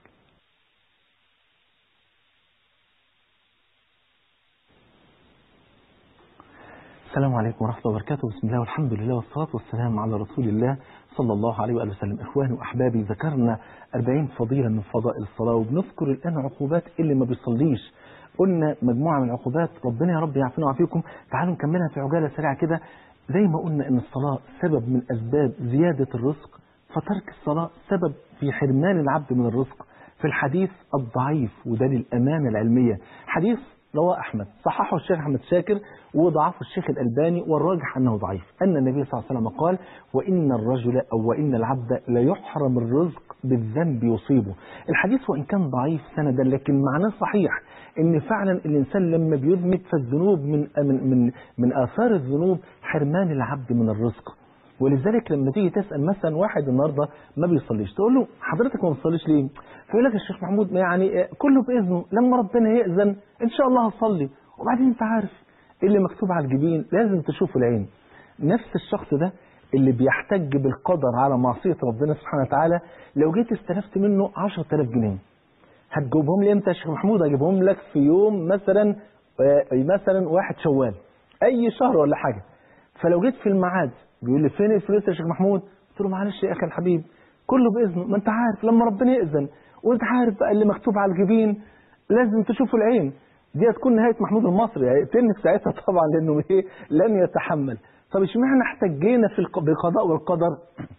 السلام عليكم ورحمة الله وبركاته بسم الله والحمد لله والصلاة والسلام على رسول الله صلى الله عليه وآله وسلم إخواني وأحبابي ذكرنا 40 فضيلة من فضائل الصلاة وبنذكر الآن عقوبات اللي ما بيصليش قلنا مجموعة من العقوبات ربنا يا رب يعافينا ويعافيكم تعالوا نكملها في عجالة سريعة كده زي ما قلنا إن الصلاة سبب من أسباب زيادة الرزق فترك الصلاة سبب في حرمان العبد من الرزق في الحديث الضعيف وده للأمانة العلمية حديث رواه أحمد صححه الشيخ أحمد شاكر وضعفه الشيخ الألباني والراجح أنه ضعيف أن النبي صلى الله عليه وسلم قال وإن الرجل أو وإن العبد ليحرم الرزق بالذنب يصيبه الحديث وإن كان ضعيف سندا لكن معناه صحيح إن فعلا الإنسان لما بيذنب فالذنوب من من من من آثار الذنوب حرمان العبد من الرزق ولذلك لما تيجي تسأل مثلا واحد النهارده ما بيصليش تقول له حضرتك ما بتصليش ليه؟ فيقول لك الشيخ محمود ما يعني كله بإذنه لما ربنا يأذن إن شاء الله هصلي وبعدين أنت عارف اللي مكتوب على الجبين لازم تشوفه العين نفس الشخص ده اللي بيحتج بالقدر على معصية ربنا سبحانه وتعالى لو جيت استلفت منه 10000 جنيه هتجيبهم لي امتى يا شيخ محمود هجيبهم لك في يوم مثلا آه، مثلا واحد شوال اي شهر ولا حاجه فلو جيت في الميعاد بيقول لي فين الفلوس يا شيخ محمود قلت له معلش يا اخي الحبيب كله باذنه ما انت عارف لما ربنا ياذن وانت عارف بقى اللي مكتوب على الجبين لازم تشوفه العين دي هتكون نهايه محمود المصري هيقتلني في ساعتها طبعا لانه ايه لن يتحمل طب اشمعنى احتجينا في الق- بالقضاء والقدر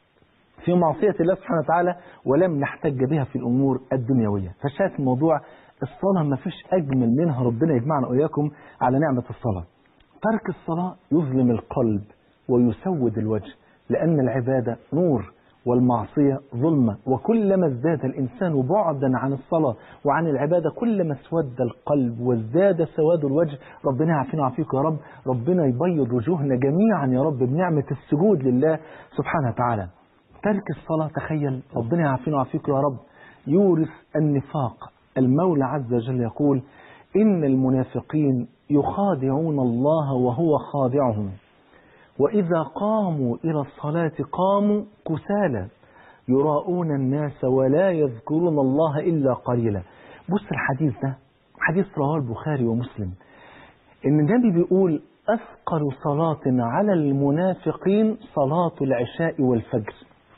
في معصية الله سبحانه وتعالى ولم نحتج بها في الأمور الدنيوية فشاهد الموضوع الصلاة ما فيش أجمل منها ربنا يجمعنا وإياكم على نعمة الصلاة ترك الصلاة يظلم القلب ويسود الوجه لأن العبادة نور والمعصية ظلمة وكلما ازداد الإنسان بعدا عن الصلاة وعن العبادة كلما اسود القلب وازداد سواد الوجه ربنا يعافينا ويعافيك يا رب ربنا يبيض وجوهنا جميعا يا رب بنعمة السجود لله سبحانه وتعالى ترك الصلاة تخيل ربنا يعافينا ويعافيك يا رب يورث النفاق المولى عز وجل يقول إن المنافقين يخادعون الله وهو خادعهم وإذا قاموا إلى الصلاة قاموا كسالى يراؤون الناس ولا يذكرون الله إلا قليلا بص الحديث ده حديث رواه البخاري ومسلم إن النبي بيقول أثقل صلاة على المنافقين صلاة العشاء والفجر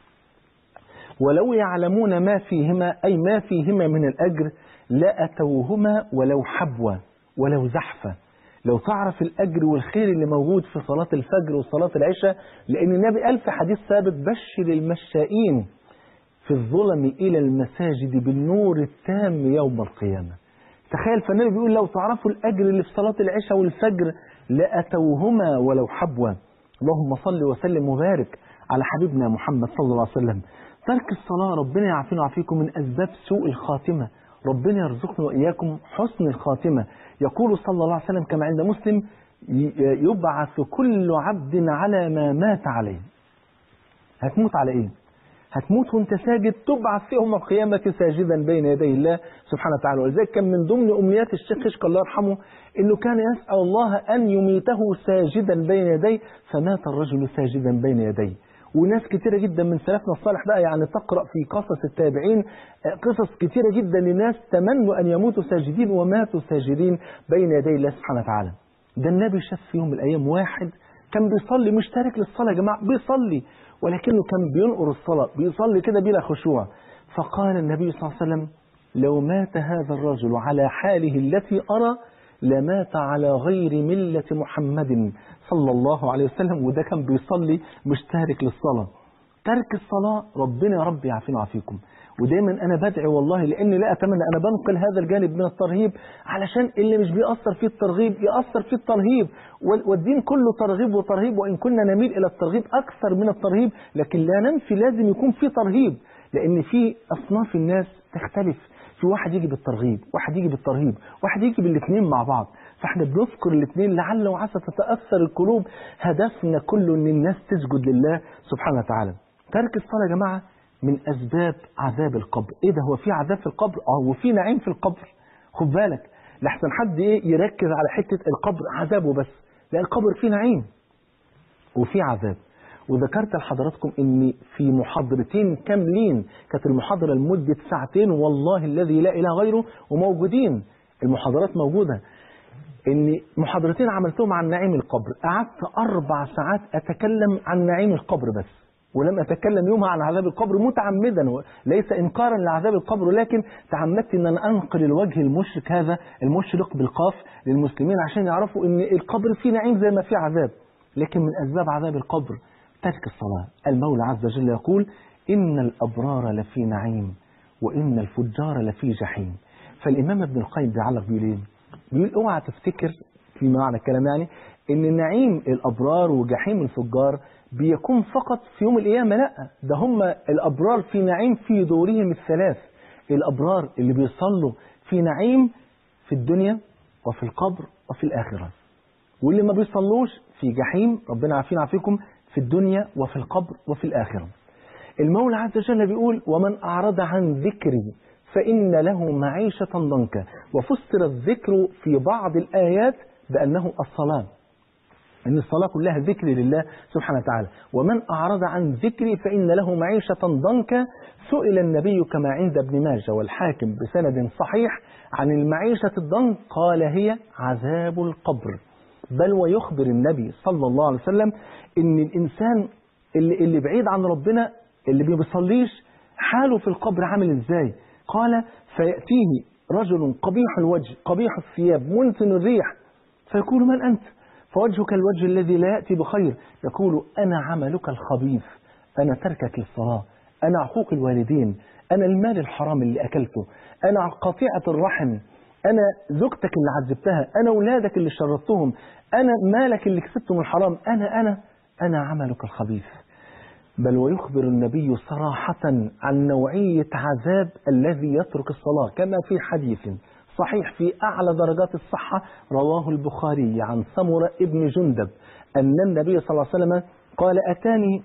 ولو يعلمون ما فيهما أي ما فيهما من الأجر لأتوهما ولو حبوا ولو زحفة لو تعرف الأجر والخير اللي موجود في صلاة الفجر وصلاة العشاء لأن النبي قال في حديث ثابت بشر المشائين في الظلم إلى المساجد بالنور التام يوم القيامة تخيل فالنبي بيقول لو تعرفوا الأجر اللي في صلاة العشاء والفجر لأتوهما ولو حبوا اللهم صل وسلم وبارك على حبيبنا محمد صلى الله عليه وسلم ترك الصلاة ربنا يعافينا ويعافيكم من أسباب سوء الخاتمة ربنا يرزقنا وإياكم حسن الخاتمة يقول صلى الله عليه وسلم كما عند مسلم ي- يبعث كل عبد على ما مات عليه هتموت على إيه؟ هتموت وانت ساجد تبعث في يوم القيامة ساجدا بين يدي الله سبحانه وتعالى ولذلك كان من ضمن أمنيات الشيخ كشك الله يرحمه أنه كان يسأل الله أن يميته ساجدا بين يديه فمات الرجل ساجدا بين يديه وناس كتيرة جدا من سلفنا الصالح بقى يعني تقرأ في قصص التابعين آه، قصص كتيرة جدا لناس تمنوا أن يموتوا ساجدين وماتوا ساجدين بين يدي الله سبحانه وتعالى ده النبي شاف في يوم من الأيام واحد كان بيصلي مش تارك للصلاة يا جماعة بيصلي ولكنه كان بينقر الصلاة بيصلي كده بلا خشوع فقال النبي صلى الله عليه وسلم لو مات هذا الرجل على حاله التي أرى لمات على غير ملة محمد صلى الله عليه وسلم وده كان بيصلي مش تارك للصلاة ترك الصلاة ربنا يا رب يعافينا ويعافيكم ودايما انا بدعي والله لاني لا اتمنى انا بنقل هذا الجانب من الترهيب علشان اللي مش بيأثر فيه الترغيب يأثر فيه الترهيب وال- والدين كله ترغيب وترهيب وان كنا نميل الى الترغيب اكثر من الترهيب لكن لا ننفي لازم يكون في ترهيب لان في اصناف الناس تختلف في واحد يجي بالترغيب واحد يجي بالترهيب واحد يجي بالاثنين مع بعض فاحنا بنذكر الاثنين لعل وعسى تتأثر القلوب هدفنا كله ان الناس تسجد لله سبحانه وتعالى ترك الصلاة يا جماعة من أسباب عذاب القبر إيه ده هو في عذاب في القبر اه وفي نعيم في القبر خد بالك لحسن حد إيه يركز على حتة القبر عذابه بس لا القبر فيه نعيم وفي عذاب وذكرت لحضراتكم ان في محاضرتين كاملين كانت المحاضرة لمدة ساعتين والله الذي لا اله غيره وموجودين المحاضرات موجودة ان محاضرتين عملتهم عن نعيم القبر قعدت اربع ساعات اتكلم عن نعيم القبر بس ولم اتكلم يومها عن عذاب القبر متعمدا ليس انكارا لعذاب القبر لكن تعمدت ان انا انقل الوجه المشرك هذا المشرق بالقاف للمسلمين عشان يعرفوا ان القبر فيه نعيم زي ما فيه عذاب لكن من اسباب عذاب القبر ترك الصلاه المولى عز وجل يقول ان الابرار لفي نعيم وان الفجار لفي جحيم فالامام ابن القيم بيعلق بيقول ايه بيقول اوعى تفتكر في معنى الكلام يعني ان نعيم الابرار وجحيم الفجار بيكون فقط في يوم القيامه لا ده هم الابرار في نعيم في دورهم الثلاث الابرار اللي بيصلوا في نعيم في الدنيا وفي القبر وفي الاخره واللي ما بيصلوش في جحيم ربنا عافينا عافيكم في الدنيا وفي القبر وفي الاخره المولى عز وجل بيقول ومن اعرض عن ذكري فإن له معيشة ضنكا وفسر الذكر في بعض الآيات بأنه الصلاة إن الصلاة كلها ذكر لله سبحانه وتعالى ومن أعرض عن ذكري فإن له معيشة ضنكا سئل النبي كما عند ابن ماجه والحاكم بسند صحيح عن المعيشة الضنك قال هي عذاب القبر بل ويخبر النبي صلى الله عليه وسلم إن الإنسان اللي, اللي بعيد عن ربنا اللي ما بيصليش حاله في القبر عامل إزاي قال فيأتيه رجل قبيح الوجه قبيح الثياب منتن الريح فيقول من أنت فوجهك الوجه الذي لا يأتي بخير يقول أنا عملك الخبيث أنا تركك للصلاة أنا عقوق الوالدين أنا المال الحرام اللي أكلته أنا قطيعة الرحم أنا زوجتك اللي عذبتها أنا أولادك اللي شردتهم أنا مالك اللي كسبته من الحرام أنا أنا أنا عملك الخبيث بل ويخبر النبي صراحة عن نوعية عذاب الذي يترك الصلاة كما في حديث صحيح في أعلى درجات الصحة رواه البخاري عن سمرة ابن جندب أن النبي صلى الله عليه وسلم قال أتاني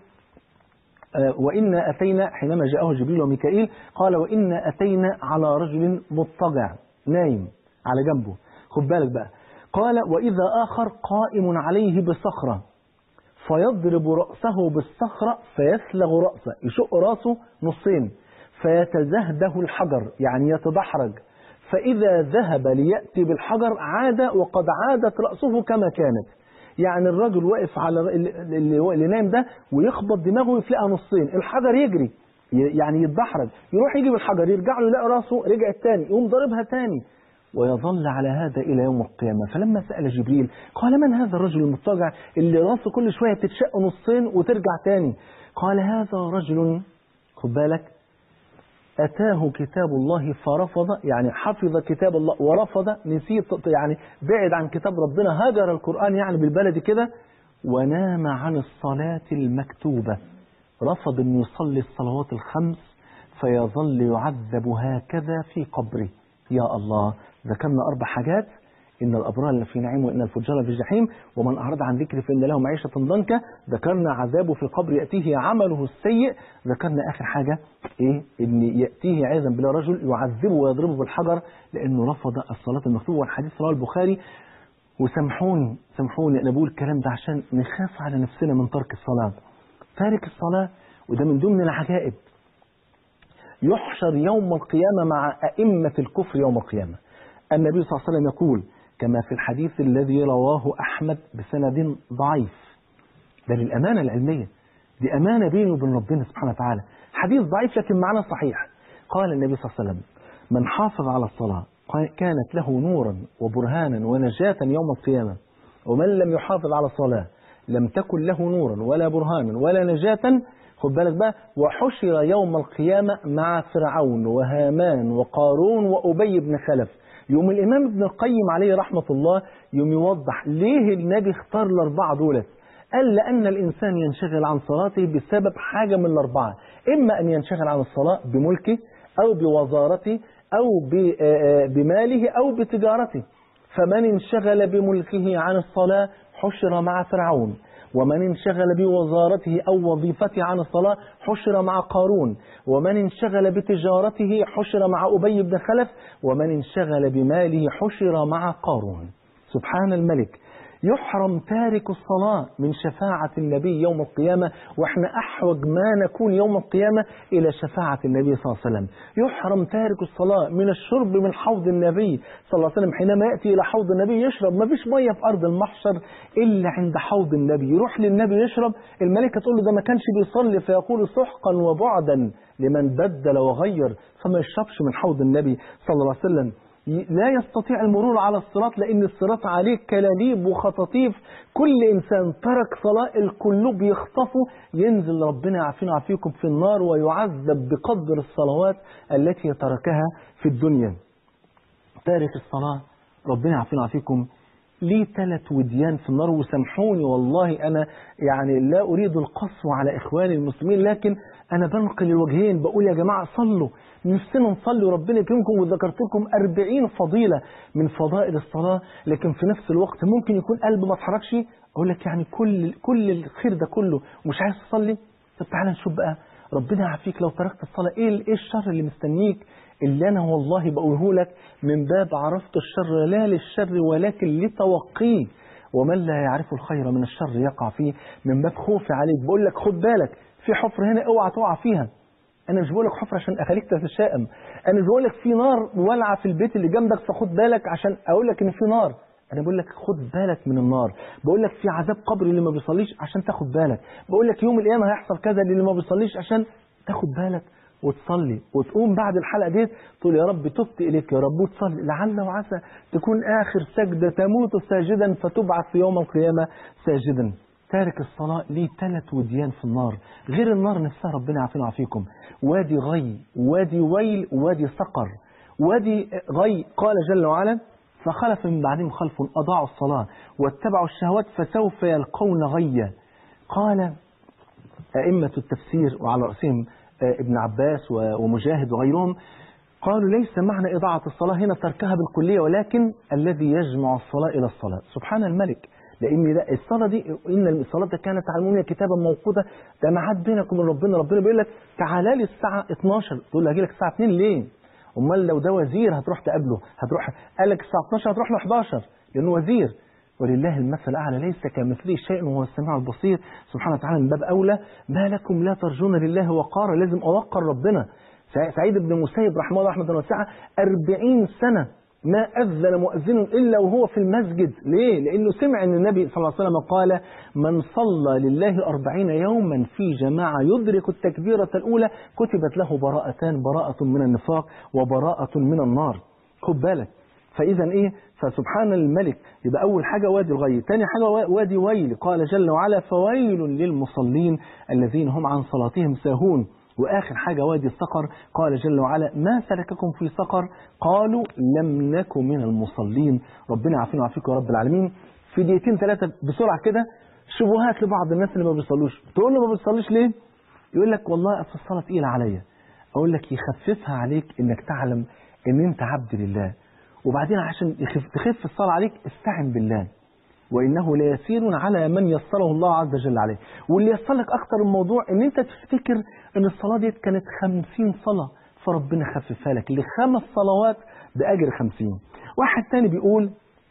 وإنا أتينا حينما جاءه جبريل وميكائيل قال وإنا أتينا على رجل مضطجع نايم على جنبه خد بالك بقى قال وإذا آخر قائم عليه بصخرة فيضرب رأسه بالصخرة فيسلغ رأسه يشق رأسه نصين فيتزهده الحجر يعني يتدحرج فإذا ذهب ليأتي بالحجر عاد وقد عادت رأسه كما كانت يعني الرجل واقف على اللي, اللي نايم ده ويخبط دماغه يفلقها نصين الحجر يجري يعني يتدحرج يروح يجي بالحجر يرجع له يلاقي راسه رجع تاني يقوم ضاربها تاني ويظل على هذا إلى يوم القيامة فلما سأل جبريل قال من هذا الرجل المضطجع اللي راسه كل شوية تتشق نصين وترجع تاني قال هذا رجل خد بالك أتاه كتاب الله فرفض يعني حفظ كتاب الله ورفض نسيت يعني بعد عن كتاب ربنا هجر القرآن يعني بالبلد كده ونام عن الصلاة المكتوبة رفض أن يصلي الصلوات الخمس فيظل يعذب هكذا في قبره يا الله ذكرنا أربع حاجات إن الأبرار اللي في نعيم وإن الفجار في الجحيم ومن أعرض عن ذكري فإن له معيشة ضنكا ذكرنا عذابه في القبر يأتيه عمله السيء ذكرنا آخر حاجة إيه إن يأتيه عياذا بالله رجل يعذبه ويضربه بالحجر لأنه رفض الصلاة المكتوبة والحديث رواه البخاري وسامحوني سامحوني أنا بقول الكلام ده عشان نخاف على نفسنا من ترك الصلاة تارك الصلاة وده من ضمن العجائب يحشر يوم القيامة مع أئمة الكفر يوم القيامة النبي صلى الله عليه وسلم يقول كما في الحديث الذي رواه أحمد بسند ضعيف ده للأمانة العلمية دي أمانة بيني وبين ربنا سبحانه وتعالى حديث ضعيف لكن معنى صحيح قال النبي صلى الله عليه وسلم من حافظ على الصلاة كانت له نورا وبرهانا ونجاة يوم القيامة ومن لم يحافظ على الصلاة لم تكن له نورا ولا برهانا ولا نجاة خد بالك بقى وحشر يوم القيامة مع فرعون وهامان وقارون وأبي بن خلف يوم الإمام ابن القيم عليه رحمة الله يوم يوضح ليه النبي اختار الأربعة دولت قال لأن الإنسان ينشغل عن صلاته بسبب حاجة من الأربعة إما أن ينشغل عن الصلاة بملكه أو بوزارته أو بماله أو بتجارته فمن انشغل بملكه عن الصلاة حشر مع فرعون ومن انشغل بوزارته أو وظيفته عن الصلاة حشر مع قارون ومن انشغل بتجارته حشر مع أبي بن خلف ومن انشغل بماله حشر مع قارون سبحان الملك يحرم تارك الصلاة من شفاعة النبي يوم القيامة وإحنا أحوج ما نكون يوم القيامة إلى شفاعة النبي صلى الله عليه وسلم يحرم تارك الصلاة من الشرب من حوض النبي صلى الله عليه وسلم حينما يأتي إلى حوض النبي يشرب ما فيش مية في أرض المحشر إلا عند حوض النبي يروح للنبي يشرب الملكة تقول له ده ما كانش بيصلي فيقول سحقا وبعدا لمن بدل وغير فما يشربش من حوض النبي صلى الله عليه وسلم لا يستطيع المرور على الصراط لأن الصراط عليه كلاليب وخطاطيف كل إنسان ترك صلاة الكل بيخطفه ينزل ربنا يعافينا ويعافيكم في النار ويعذب بقدر الصلوات التي تركها في الدنيا تارك الصلاة ربنا يعافينا ويعافيكم ليه ثلاث وديان في النار وسامحوني والله أنا يعني لا أريد القسوة على إخواني المسلمين لكن أنا بنقل الوجهين بقول يا جماعة صلوا نفسنا نصلي وربنا يكرمكم وذكرت لكم 40 فضيلة من فضائل الصلاة لكن في نفس الوقت ممكن يكون قلب ما اتحركش أقول لك يعني كل كل الخير ده كله ومش عايز تصلي طب تعالى نشوف بقى ربنا يعافيك لو تركت الصلاة إيه إيه الشر اللي مستنيك اللي أنا والله بقوله لك من باب عرفت الشر لا للشر ولكن لتوقيه ومن لا يعرف الخير من الشر يقع فيه من باب خوفي عليك بقول لك خد بالك في حفر هنا اوعى تقع فيها انا مش بقول لك حفر عشان اخليك تتشائم انا مش بقول لك في نار والعه في البيت اللي جنبك فخد بالك عشان اقول لك ان في نار انا بقول لك خد بالك من النار بقول لك في عذاب قبر اللي ما بيصليش عشان تاخد بالك بقول لك يوم القيامه هيحصل كذا اللي ما بيصليش عشان تاخد بالك وتصلي وتقوم بعد الحلقه ديت تقول يا رب تبت اليك يا رب وتصلي لعل وعسى تكون اخر سجده تموت ساجدا فتبعث في يوم القيامه ساجدا تارك الصلاة ليه ثلاث وديان في النار غير النار نفسها ربنا يعافينا ويعافيكم وادي غي وادي ويل وادي سقر وادي غي قال جل وعلا فخلف من بعدهم خلف أضاعوا الصلاة واتبعوا الشهوات فسوف يلقون غيا قال أئمة التفسير وعلى رأسهم ابن عباس ومجاهد وغيرهم قالوا ليس معنى إضاعة الصلاة هنا تركها بالكلية ولكن الذي يجمع الصلاة إلى الصلاة سبحان الملك لان ده الصلاه دي ان الصلاه كانت على المؤمنين كتابا موقوتا ده ميعاد بينكم وبين ربنا ربنا بيقول لك تعالى لي الساعه 12 تقول له هاجي لك الساعه 2 ليه؟ امال لو ده وزير هتروح تقابله هتروح قال لك الساعه 12 هتروح له 11 لانه وزير ولله المثل الاعلى ليس كمثله شيء وهو السميع البصير سبحانه وتعالى من باب اولى ما لكم لا ترجون لله وقارا لازم اوقر ربنا سعيد بن مسيب رحمه الله رحمه واسعه 40 سنه ما أذن مؤذن إلا وهو في المسجد ليه؟ لأنه سمع أن النبي صلى الله عليه وسلم قال من صلى لله أربعين يوما في جماعة يدرك التكبيرة الأولى كتبت له براءتان براءة من النفاق وبراءة من النار خد بالك فإذا إيه فسبحان الملك يبقى أول حاجة وادي الغي تاني حاجة وادي ويل قال جل وعلا فويل للمصلين الذين هم عن صلاتهم ساهون وآخر حاجة وادي السقر قال جل وعلا ما سلككم في سقر قالوا لم نكن من المصلين ربنا يعافينا ويعافيكم يا رب العالمين في دقيقتين ثلاثة بسرعة كده شبهات لبعض الناس اللي ما بيصلوش تقول له ما بيصليش ليه يقول لك والله أصل الصلاة تقيلة عليا أقول لك يخففها عليك إنك تعلم إن أنت عبد لله وبعدين عشان يخف تخف الصلاة عليك استعن بالله وإنه ليسير على من يسره الله عز وجل عليه واللي يسر لك أكتر الموضوع إن أنت تفتكر إن الصلاة دي كانت خمسين صلاة فربنا خففها لك لخمس صلوات بأجر خمسين واحد تاني بيقول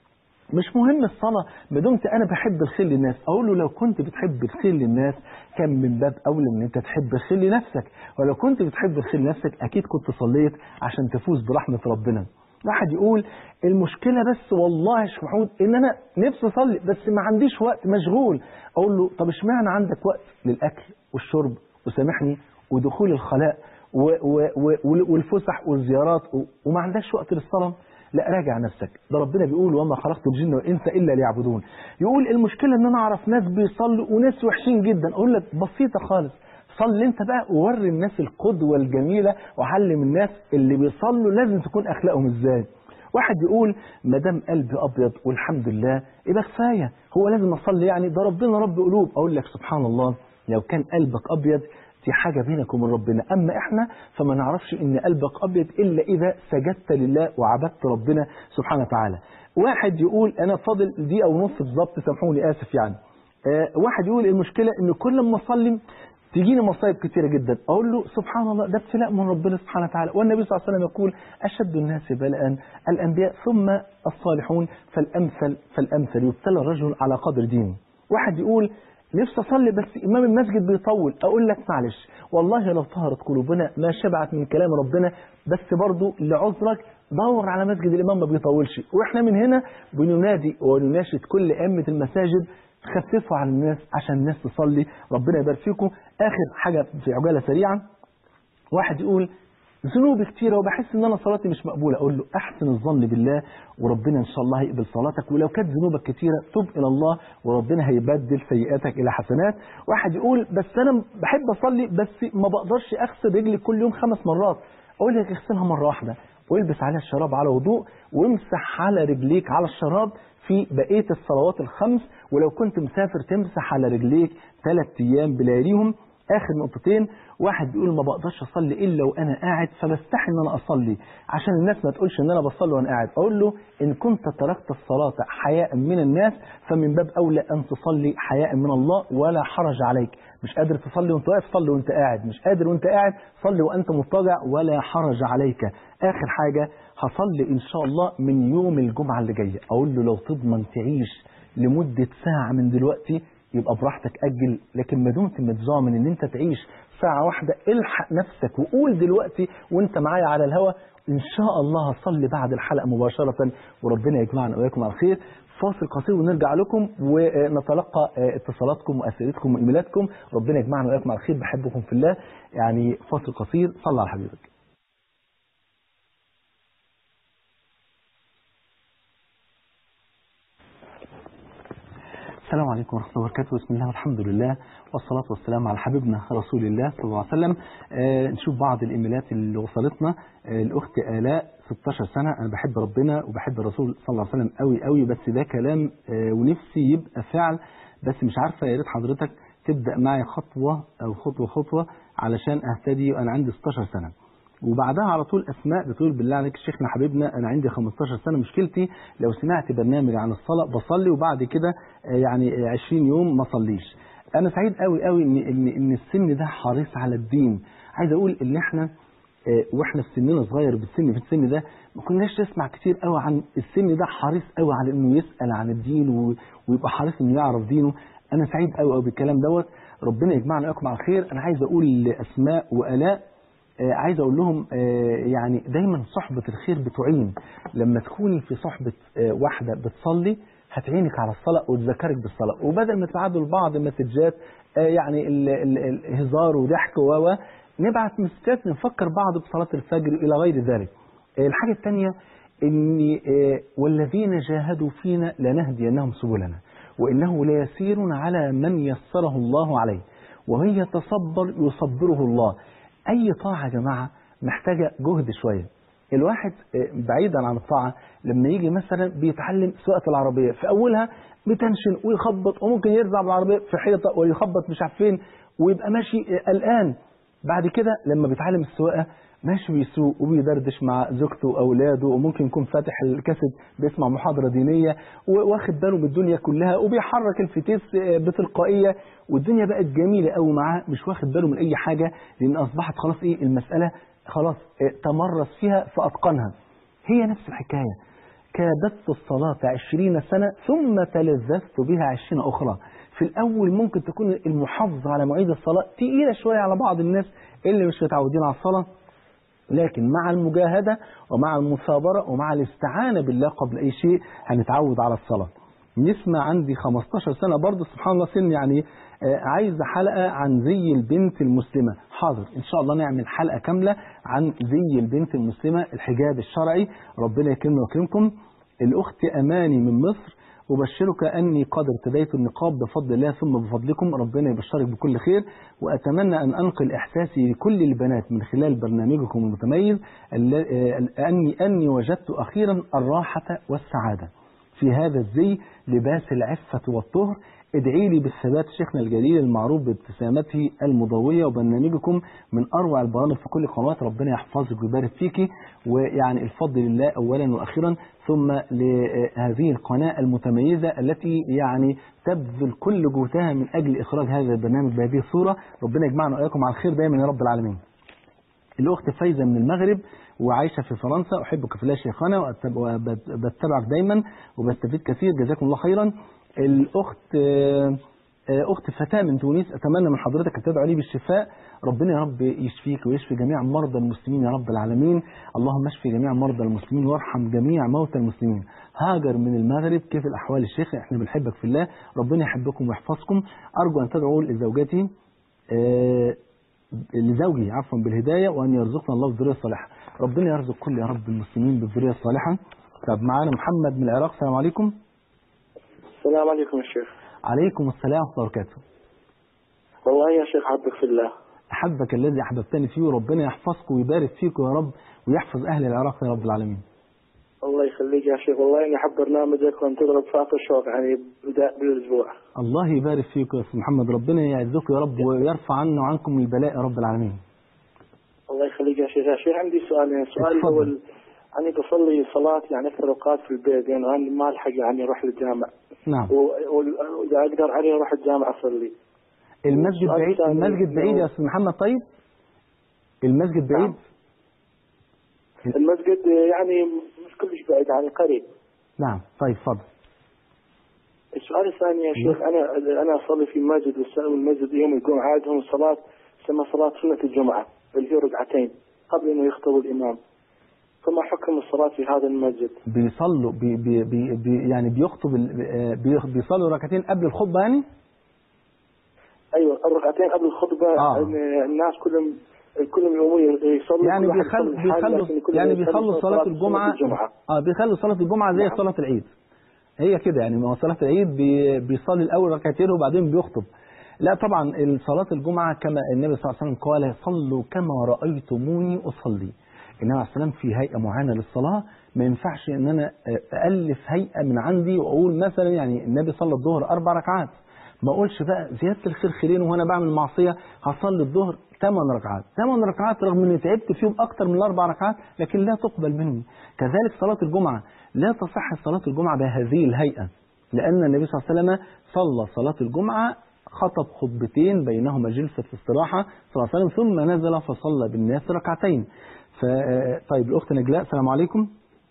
مش مهم الصلاة ما دمت أنا بحب الخير للناس أقول له لو كنت بتحب الخير للناس كان من باب أولى إن أنت تحب الخير لنفسك ولو كنت بتحب الخير لنفسك أكيد كنت صليت عشان تفوز برحمة ربنا واحد يقول المشكلة بس والله يا شيخ محمود ان انا نفسي اصلي بس ما عنديش وقت مشغول اقول له طب اشمعنى عندك وقت للاكل والشرب وسامحني ودخول الخلاء و- و- و- والفسح والزيارات و- وما عندكش وقت للصلاة لا راجع نفسك ده ربنا بيقول وما خلقت الجن والانس الا ليعبدون يقول المشكله ان انا اعرف ناس بيصلوا وناس وحشين جدا اقول لك بسيطه خالص صلي انت بقى ووري الناس القدوه الجميله وعلم الناس اللي بيصلوا لازم تكون اخلاقهم ازاي واحد يقول ما دام قلبي ابيض والحمد لله يبقى كفايه هو لازم اصلي يعني ده ربنا رب قلوب اقول لك سبحان الله لو كان قلبك ابيض دي حاجه بينك وبين ربنا اما احنا فما نعرفش ان قلبك ابيض الا اذا سجدت لله وعبدت ربنا سبحانه وتعالى واحد يقول انا فاضل دقيقه ونص بالظبط سامحوني اسف يعني آه واحد يقول المشكله ان كل ما اصلي تجيني مصايب كتيرة جدا أقول له سبحان الله ده ابتلاء من ربنا سبحانه وتعالى والنبي صلى الله عليه وسلم يقول أشد الناس بلاء الأنبياء ثم الصالحون فالأمثل فالأمثل يبتلى الرجل على قدر دينه واحد يقول نفسي أصلي بس إمام المسجد بيطول أقول لك معلش والله لو طهرت قلوبنا ما شبعت من كلام ربنا بس برضو لعذرك دور على مسجد الإمام ما بيطولش وإحنا من هنا بننادي ونناشد كل أئمة المساجد خففوا على الناس عشان الناس تصلي ربنا يبارك فيكم اخر حاجه في عجاله سريعا واحد يقول ذنوبي كتيرة وبحس ان انا صلاتي مش مقبولة اقول له احسن الظن بالله وربنا ان شاء الله هيقبل صلاتك ولو كانت ذنوبك كتيرة تب الى الله وربنا هيبدل سيئاتك الى حسنات واحد يقول بس انا بحب اصلي بس ما بقدرش اغسل رجلي كل يوم خمس مرات اقول لك اغسلها مرة واحدة والبس عليها الشراب على وضوء وامسح على رجليك على الشراب في بقية الصلوات الخمس ولو كنت مسافر تمسح على رجليك ثلاث أيام بلياليهم آخر نقطتين واحد بيقول ما بقدرش أصلي إلا وأنا قاعد فبستحي إن أنا أصلي عشان الناس ما تقولش إن أنا بصلي وأنا قاعد أقول له إن كنت تركت الصلاة حياء من الناس فمن باب أولى أن تصلي حياء من الله ولا حرج عليك مش قادر تصلي وانت واقف صلي وانت قاعد مش قادر وانت قاعد صلي وانت مضطجع ولا حرج عليك اخر حاجة هصلي ان شاء الله من يوم الجمعة اللي جاية اقول له لو تضمن تعيش لمدة ساعة من دلوقتي يبقى براحتك اجل لكن ما دمت متضامن ان انت تعيش ساعة واحدة الحق نفسك وقول دلوقتي وانت معايا على الهوا ان شاء الله هصلي بعد الحلقة مباشرة وربنا يجمعنا واياكم على خير فاصل قصير ونرجع لكم ونتلقى اتصالاتكم واسئلتكم وايميلاتكم ربنا يجمعنا واياكم على خير بحبكم في الله يعني فاصل قصير صلى على حبيبك السلام عليكم ورحمة الله وبركاته بسم الله والحمد لله والصلاة والسلام على حبيبنا رسول الله صلى الله عليه وسلم آه نشوف بعض الإيميلات اللي وصلتنا آه الأخت آلاء 16 سنة أنا بحب ربنا وبحب الرسول صلى الله عليه وسلم قوي قوي بس ده كلام آه ونفسي يبقى فعل بس مش عارفة يا ريت حضرتك تبدأ معي خطوة أو خطوة خطوة علشان أهتدي وأنا عندي 16 سنة وبعدها على طول اسماء بتقول بالله عليك شيخنا حبيبنا انا عندي 15 سنه مشكلتي لو سمعت برنامج عن الصلاه بصلي وبعد كده يعني 20 يوم ما صليش انا سعيد قوي قوي ان ان ان السن ده حريص على الدين عايز اقول ان احنا واحنا في سننا صغير بالسن في السن ده ما كناش نسمع كتير قوي عن السن ده حريص قوي على انه يسال عن الدين ويبقى حريص انه يعرف دينه انا سعيد قوي قوي بالكلام دوت ربنا يجمعنا وياكم على خير انا عايز اقول لاسماء والاء آه عايز اقول لهم آه يعني دايما صحبة الخير بتعين لما تكوني في صحبة آه واحدة بتصلي هتعينك على الصلاة وتذكرك بالصلاة وبدل ما تبعتوا لبعض مسجات يعني ال ال الهزار وضحك و نبعت مسجات نفكر بعض بصلاة الفجر إلى غير ذلك الحاجة الثانية إن والذين جاهدوا فينا لنهدينهم سبلنا وإنه ليسير على من يسره الله عليه ومن يتصبر يصبره الله أي طاعة يا جماعة محتاجة جهد شوية الواحد بعيدا عن الطاعة لما يجي مثلا بيتعلم سواقة العربية في أولها بتنشن ويخبط وممكن يرزع بالعربية في حيطة ويخبط مش عارف فين ويبقى ماشي قلقان بعد كده لما بيتعلم السواقة ماشي بيسوق وبيدردش مع زوجته وأولاده وممكن يكون فاتح الكاسيت بيسمع محاضرة دينية واخد باله من الدنيا كلها وبيحرك الفتيس بتلقائية والدنيا بقت جميلة قوي معاه مش واخد باله من أي حاجة لأن أصبحت خلاص إيه المسألة خلاص تمرس فيها فأتقنها هي نفس الحكاية كابدت الصلاة عشرين سنة ثم تلذذت بها عشرين أخرى في الأول ممكن تكون المحافظة على مواعيد الصلاة تقيلة شوية على بعض الناس اللي مش متعودين على الصلاة لكن مع المجاهدة ومع المثابرة ومع الاستعانة بالله قبل أي شيء هنتعود على الصلاة نسمع عندي 15 سنة برضه سبحان الله سن يعني عايزة حلقة عن زي البنت المسلمة حاضر ان شاء الله نعمل حلقه كامله عن زي البنت المسلمه الحجاب الشرعي ربنا يكرمنا ويكرمكم الاخت اماني من مصر أبشرك أني قد ارتديت النقاب بفضل الله ثم بفضلكم ربنا يبشرك بكل خير وأتمنى أن أنقل إحساسي لكل البنات من خلال برنامجكم المتميز ال- آه، أني أني وجدت أخيرا الراحة والسعادة في هذا الزي لباس العفة والطهر ادعي لي بالثبات شيخنا الجليل المعروف بابتسامته المضوية وبرنامجكم من أروع البرامج في كل قنوات ربنا يحفظك ويبارك فيك ويعني الفضل لله أولا وأخيرا ثم لهذه القناة المتميزة التي يعني تبذل كل جهدها من أجل إخراج هذا البرنامج بهذه الصورة ربنا يجمعنا وإياكم على الخير دايما يا رب العالمين الأخت فايزة من المغرب وعايشة في فرنسا أحبك في الله شيخنا وأتب- وبتبعك دايما وبستفيد كثير جزاكم الله خيرا الأخت آه، آه، أخت فتاة من تونس أتمنى من حضرتك أن تدعو لي بالشفاء ربنا يا رب يشفيك ويشفي جميع مرضى المسلمين يا رب العالمين اللهم اشفي جميع مرضى المسلمين وارحم جميع موتى المسلمين هاجر من المغرب كيف الأحوال الشيخ احنا بنحبك في الله ربنا يحبكم ويحفظكم أرجو أن تدعوا لزوجتي آه، لزوجي عفوا بالهداية وأن يرزقنا الله بالذرية الصالحة ربنا يرزق كل يا رب المسلمين بالذرية الصالحة طب معانا محمد من العراق السلام عليكم
السلام عليكم يا شيخ
عليكم السلام ورحمة الله وبركاته
والله يا شيخ حبك في الله
أحبك الذي أحببتني فيه وربنا يحفظك ويبارك فيك يا رب ويحفظ أهل العراق يا رب العالمين
الله يخليك يا شيخ والله اني احب برنامجك وانتظر بفاق الشوق يعني بداية بالاسبوع
الله يبارك فيك يا أستاذ محمد ربنا يعزك يا رب ويرفع عنا وعنكم البلاء يا رب العالمين
الله يخليك يا شيخ يا شيخ عندي سؤالين السؤال
اتفضل.
الاول اني بصلي صلاة يعني اكثر اوقات في البيت يعني انا ما الحق يعني اروح للجامع
نعم
و- واذا اقدر علي اروح الجامع اصلي
المسجد
السؤال
بعيد
الثاني
المسجد بعيد يا أستاذ محمد طيب المسجد بعيد
نعم. المسجد يعني مش كلش بعيد عن قريب
نعم طيب اتفضل
السؤال الثاني يا شيخ انا انا اصلي في مسجد والمسجد يوم الجمعه عندهم الصلاه تسمى صلاه سنه الجمعه اللي هي ركعتين قبل انه يخطب الامام فما حكم الصلاه في هذا المسجد؟
بيصلوا بي بي بي بي يعني بيخطب ال- آه، بي- بيصلوا ركعتين قبل الخطبة يعني
ايوه الركعتين قبل الخطبه
آه.
إن الناس كلهم كلهم يقوموا يصلوا
يعني
كل واحد
بيخل
يصلي لحاله،
بيخلوا
لكن كلهم
يعني
يصلوا
بيخلوا صلاة
سنة
الجمعة
الجمعه
اه بيخلوا صلاة الجمعة زي
نعم.
صلاة العيد هي كده يعني ما هو صلاة العيد بي بيصلي الأول ركعتين وبعدين بيخطب لا طبعا صلاة الجمعة كما النبي صلى الله عليه وسلم قال صلوا كما رأيتموني أصلي النبي عليه السلام في هيئة معينة للصلاة ما ينفعش ان انا ألف هيئة من عندي واقول مثلا يعني النبي صلى الظهر اربع ركعات ما اقولش بقى زيادة الخير خيرين وانا بعمل معصية هصلي الظهر ثمان ركعات ثمان ركعات رغم اني تعبت فيهم اكتر من الاربع ركعات لكن لا تقبل مني كذلك صلاة الجمعة لا تصح صلاة الجمعة بهذه الهيئة لأن النبي صلى الله عليه وسلم صلى صلاة الجمعة خطب خطبتين بينهما جلسة استراحة صلى الله عليه وسلم ثم نزل فصلى بالناس ركعتين ف... طيب الأخت نجلاء السلام عليكم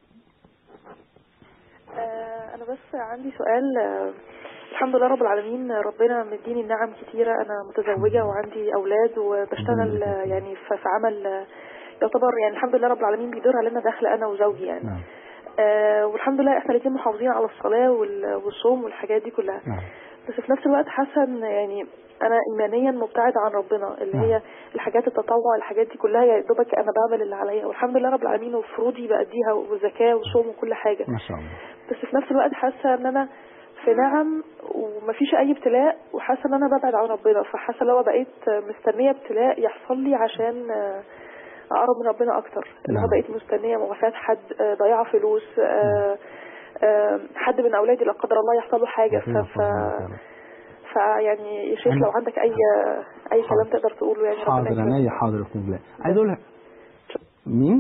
آه، أنا بس عندي سؤال آه، الحمد لله رب العالمين ربنا مديني نعم كتيرة أنا متزوجة وعندي أولاد وبشتغل آه، يعني في في عمل آه، يعتبر يعني الحمد لله رب العالمين بيدور علينا دخل أنا وزوجي يعني
نعم
آه والحمد لله احنا الاثنين محافظين على الصلاة وال- والصوم والحاجات دي كلها
نعم
بس في نفس الوقت حاسه ان يعني انا ايمانيا مبتعده عن ربنا اللي
نعم.
هي الحاجات التطوع الحاجات دي كلها يا دوبك انا بعمل اللي عليا والحمد لله رب العالمين وفروضي باديها وزكاه وصوم وكل حاجه
ما شاء الله
بس في نفس الوقت حاسه ان انا في نعم ومفيش اي ابتلاء وحاسه ان انا ببعد عن ربنا فحاسه لو بقيت مستنيه ابتلاء يحصل لي عشان آه، اقرب من ربنا اكتر اللي هو
نعم.
بقيت مستنيه موافاه حد آه، ضياع فلوس آه، آه، حد من اولادي لا قدر الله يحصل له حاجه ف... ف... فيعني يا شيخ لو عندك اي اي كلام تقدر تقوله يعني ربنا
حاضر
يكرمك.
عينيا حاضر يا أخت نجلاء عايز أقول لك مين؟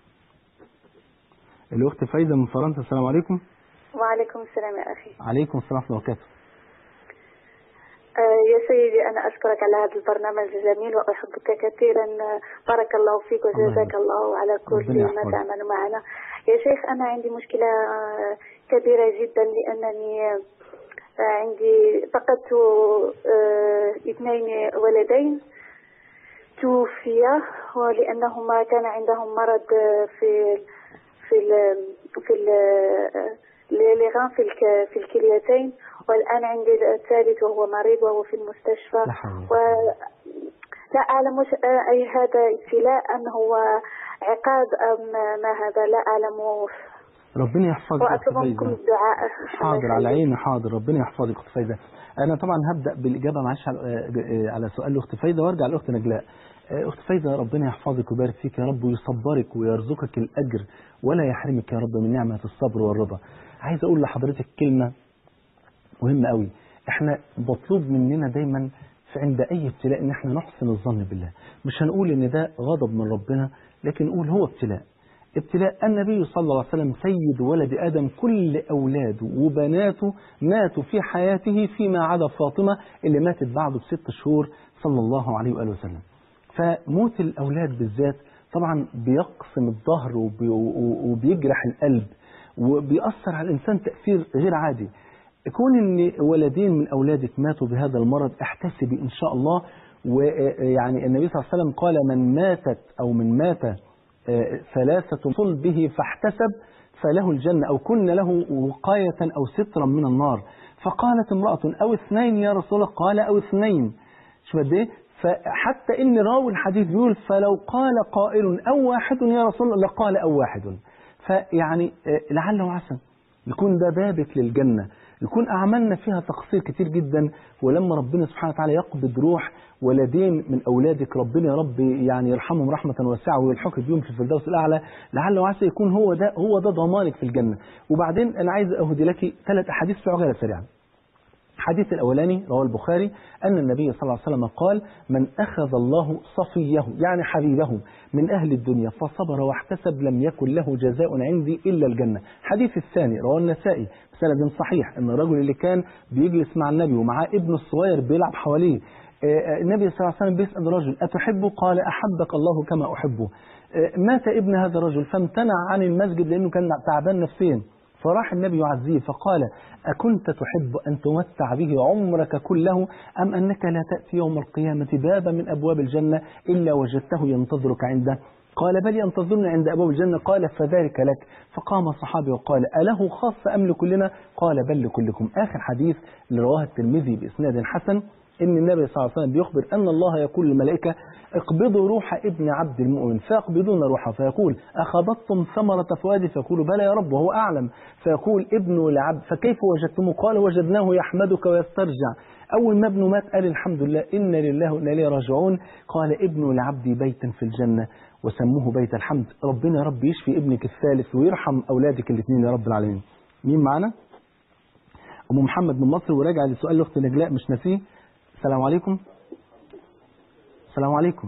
الأخت فايزة من فرنسا السلام عليكم
وعليكم السلام يا أخي
عليكم السلام ورحمة الله وبركاته
آه، يا سيدي أنا أشكرك على هذا البرنامج الجميل وأحبك كثيرا آه، بارك الله فيك وجزاك الله على كل
ربنا
ما
يحفظك.
تعمل معنا يا شيخ أنا عندي مشكلة آه، كبيرة جدا لأنني آه، عندي فقدت آه، اثنين ولدين توفيا ولأنهما كان عندهم مرض آه، في في ال في ال لغان في الك- في الكليتين والآن عندي الثالث وهو مريض وهو في المستشفى
لا حول
و لا أعلم وش آه، أي هذا ابتلاء أم هو عقاب أم ما هذا لا أعلم
ربنا يحفظك يا أخت
وأطلب منكم
فايزة
الدعاء
حاضر على عيني حاضر ربنا يحفظك اخت فايده انا طبعا هبدا بالاجابه معلش على آه، على سؤال اخت فايده وارجع لاخت نجلاء آه، اخت فايده ربنا يحفظك ويبارك فيك يا رب ويصبرك ويرزقك الاجر ولا يحرمك يا رب من نعمه الصبر والرضا عايز اقول لحضرتك كلمه مهمه قوي احنا مطلوب مننا دايما في عند اي ابتلاء ان احنا نحسن الظن بالله مش هنقول ان ده غضب من ربنا لكن نقول هو ابتلاء ابتلاء النبي صلى الله عليه وسلم سيد ولد آدم كل أولاده وبناته ماتوا في حياته فيما عدا فاطمة اللي ماتت بعده بست شهور صلى الله عليه وآله وسلم فموت الأولاد بالذات طبعا بيقسم الظهر وبي- وبيجرح القلب وبيأثر على الإنسان تأثير غير عادي كون ان ولدين من اولادك ماتوا بهذا المرض احتسبي ان شاء الله ويعني النبي صلى الله عليه وسلم قال من ماتت او من مات آه، ثلاثة صلبه فاحتسب فله الجنة أو كن له وقاية أو سترا من النار فقالت امرأة أو اثنين يا رسول الله قال أو اثنين شو قد ايه فحتى ان راوي الحديث بيقول فلو قال قائل او واحد يا رسول الله لقال او واحد فيعني آه، لعل وعسى يكون ده بابك للجنة يكون أعمالنا فيها تقصير كتير جدا ولما ربنا سبحانه وتعالى يقبض روح ولدين من أولادك ربنا يا رب يعني يرحمهم رحمة واسعة ويلحقك بيهم في الفردوس الأعلى لعل وعسى يكون هو ده هو ده ضمانك في الجنة وبعدين أنا عايز أهدي لك ثلاث أحاديث في عجالة سريعة الحديث الأولاني رواه البخاري أن النبي صلى الله عليه وسلم قال من أخذ الله صفيه يعني حبيبه من أهل الدنيا فصبر واحتسب لم يكن له جزاء عندي إلا الجنة الحديث الثاني رواه النسائي بسند صحيح أن الرجل اللي كان بيجلس مع النبي ومعاه ابنه الصغير بيلعب حواليه آه، آه، النبي صلى الله عليه وسلم بيسأل الرجل أتحبه قال أحبك الله كما أحبه آه، مات ابن هذا الرجل فامتنع عن المسجد لأنه كان تعبان نفسيا فراح النبي يعزيه فقال أكنت تحب أن تمتع به عمرك كله أم أنك لا تأتي يوم القيامة بابا من أبواب الجنة إلا وجدته ينتظرك عنده قال بل ينتظرني عند أبواب الجنة قال فذلك لك فقام الصحابي وقال أله خاصة أم لكلنا قال بل لكلكم آخر حديث اللي رواه الترمذي بإسناد حسن إن النبي صلى الله عليه وسلم بيخبر أن الله يقول للملائكة اقبضوا روح ابن عبد المؤمن فيقبضون روحه فيقول أخبضتم ثمرة فؤادي فيقول بلى يا رب وهو أعلم فيقول ابن العبد فكيف وجدتموه قال وجدناه يحمدك ويسترجع أول ما ابنه مات قال الحمد لله إن لله وإنا إليه راجعون قال ابن العبد بيتا في الجنة وسموه بيت الحمد ربنا يا رب يشفي ابنك الثالث ويرحم أولادك الاثنين يا رب العالمين مين معانا؟ أم محمد من مصر وراجع لسؤال الأخت نجلاء مش ناسيه السلام عليكم السلام عليكم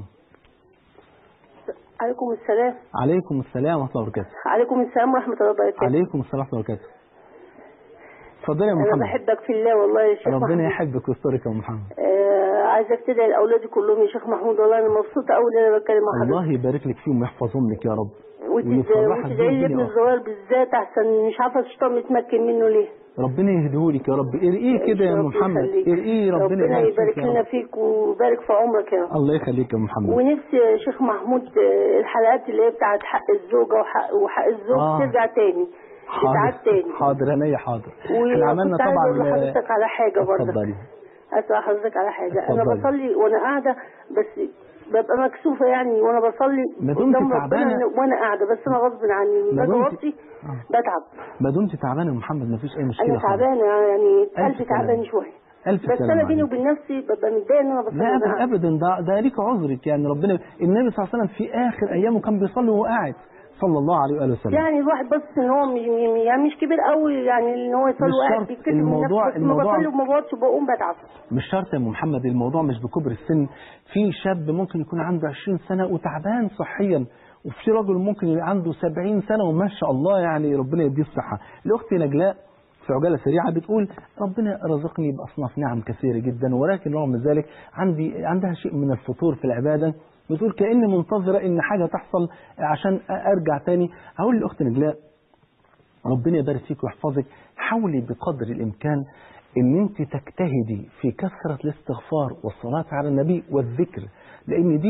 عليكم السلام
عليكم السلام ورحمة الله وبركاته
عليكم السلام ورحمة الله وبركاته
عليكم السلام ورحمة الله وبركاته اتفضلي يا أم
أنا
محمد
بحبك في الله والله يا شيخ
ربنا
محمود.
يحبك ويسترك يا أم محمد
آه عايزك تدعي لأولادي كلهم يا شيخ محمود والله أنا مبسوطة أوي إن أنا بتكلم مع
الله يبارك لك فيهم ويحفظهم لك يا رب
وتد-
ويفرحك
وتدعي لي
بيهم
ابن
الدنيا
الصغير بالذات أحسن مش عارفة الشيطان متمكن منه ليه
ربنا يهديهولك يا رب ارقيه كده يا أم
ربنا
محمد
يخليك.
ارقيه ربنا
ربنا
يبارك
يبارك
فيك يا
لنا
رب
فيك ويبارك في عمرك يا رب
الله يخليك يا أم محمد
ونفسي يا شيخ محمود آه، الحلقات اللي هي بتاعت حق الزوجة وحق, وحق الزوج
آه.
ترجع تاني تتعاد
حاضر
تاني
حاضر عينيا حاضر احنا عملنا
وكنت عايزة أقول
طبعا
لحضرتك على حاجة برضه
اتفضلي
أسأل حضرتك على حاجة أنا
اتفضلي.
بصلي وأنا قاعدة بس ببقى مكسوفة يعني وأنا بصلي
ما دمت
قدام
تعبانة.
ربنا وأنا قاعدة بس أنا غصب عني
ما
باجي
دمت-
أوطي
آه.
بتعب
ما دمت تعبانه يا محمد ما فيش اي مشكله
أنا
خالص.
تعبانة يعني
ألف
قلبي
سلامة.
تعبان شوية
الف
بس
سلامة
أنا بيني
عليك.
وبين نفسي ببقى متضايقة إن أنا بصلي
لا
وأنا
ابدا
قاعدة.
ابدا ده, ده ليك عذرك يعني ربنا النبي صلى الله عليه وسلم في اخر ايامه كان بيصلي وهو قاعد صلى الله عليه واله وسلم
يعني الواحد بس ان هو مش يعني مش كبير قوي يعني ان هو يصلي
مش
واحد
شرط.
بيتكتب من
الموضوع-
نفسه بس ما
الموضوع-
بصلي وما بقعدش بقوم بتعب
مش شرط يا ام محمد الموضوع مش بكبر السن في شاب ممكن يكون عنده 20 سنه وتعبان صحيا وفي رجل ممكن يبقى عنده 70 سنه وما شاء الله يعني ربنا يديه الصحه الاخت نجلاء في عجاله سريعه بتقول ربنا رزقني باصناف نعم كثيره جدا ولكن رغم ذلك عندي عندها شيء من الفتور في العباده بتقول كاني منتظره ان حاجه تحصل عشان ارجع تاني هقول لاخت نجلاء ربنا يبارك فيك ويحفظك حاولي بقدر الإمكان ان انت تجتهدي في كثرة الاستغفار والصلاة على النبي والذكر لان دي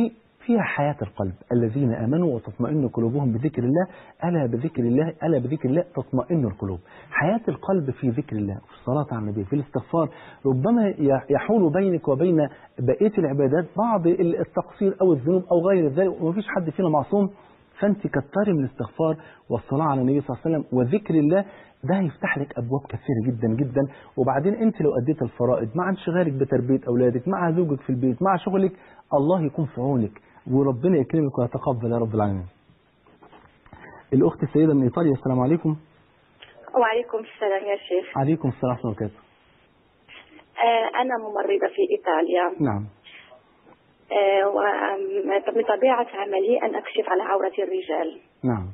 فيها حياة القلب الذين آمنوا وتطمئن قلوبهم بذكر الله ألا بذكر الله ألا بذكر الله تطمئن القلوب حياة القلب في ذكر الله في الصلاة على النبي في الاستغفار ربما يحول بينك وبين بقية العبادات بعض التقصير أو الذنوب أو غير ذلك ومفيش حد فينا معصوم فأنت كتري من الاستغفار والصلاة على النبي صلى الله عليه وسلم وذكر الله ده هيفتح لك أبواب كثيرة جدا جدا وبعدين أنت لو أديت الفرائض مع انشغالك بتربية أولادك مع زوجك في البيت مع شغلك الله يكون في عونك وربنا يكرمك ويتقبل يا رب العالمين الأخت السيدة من إيطاليا السلام عليكم
وعليكم السلام يا شيخ
عليكم السلام ورحمة الله وبركاته
آه، أنا ممرضة في إيطاليا
نعم
آه، وبطبيعة عملي أن أكشف على عورة الرجال
نعم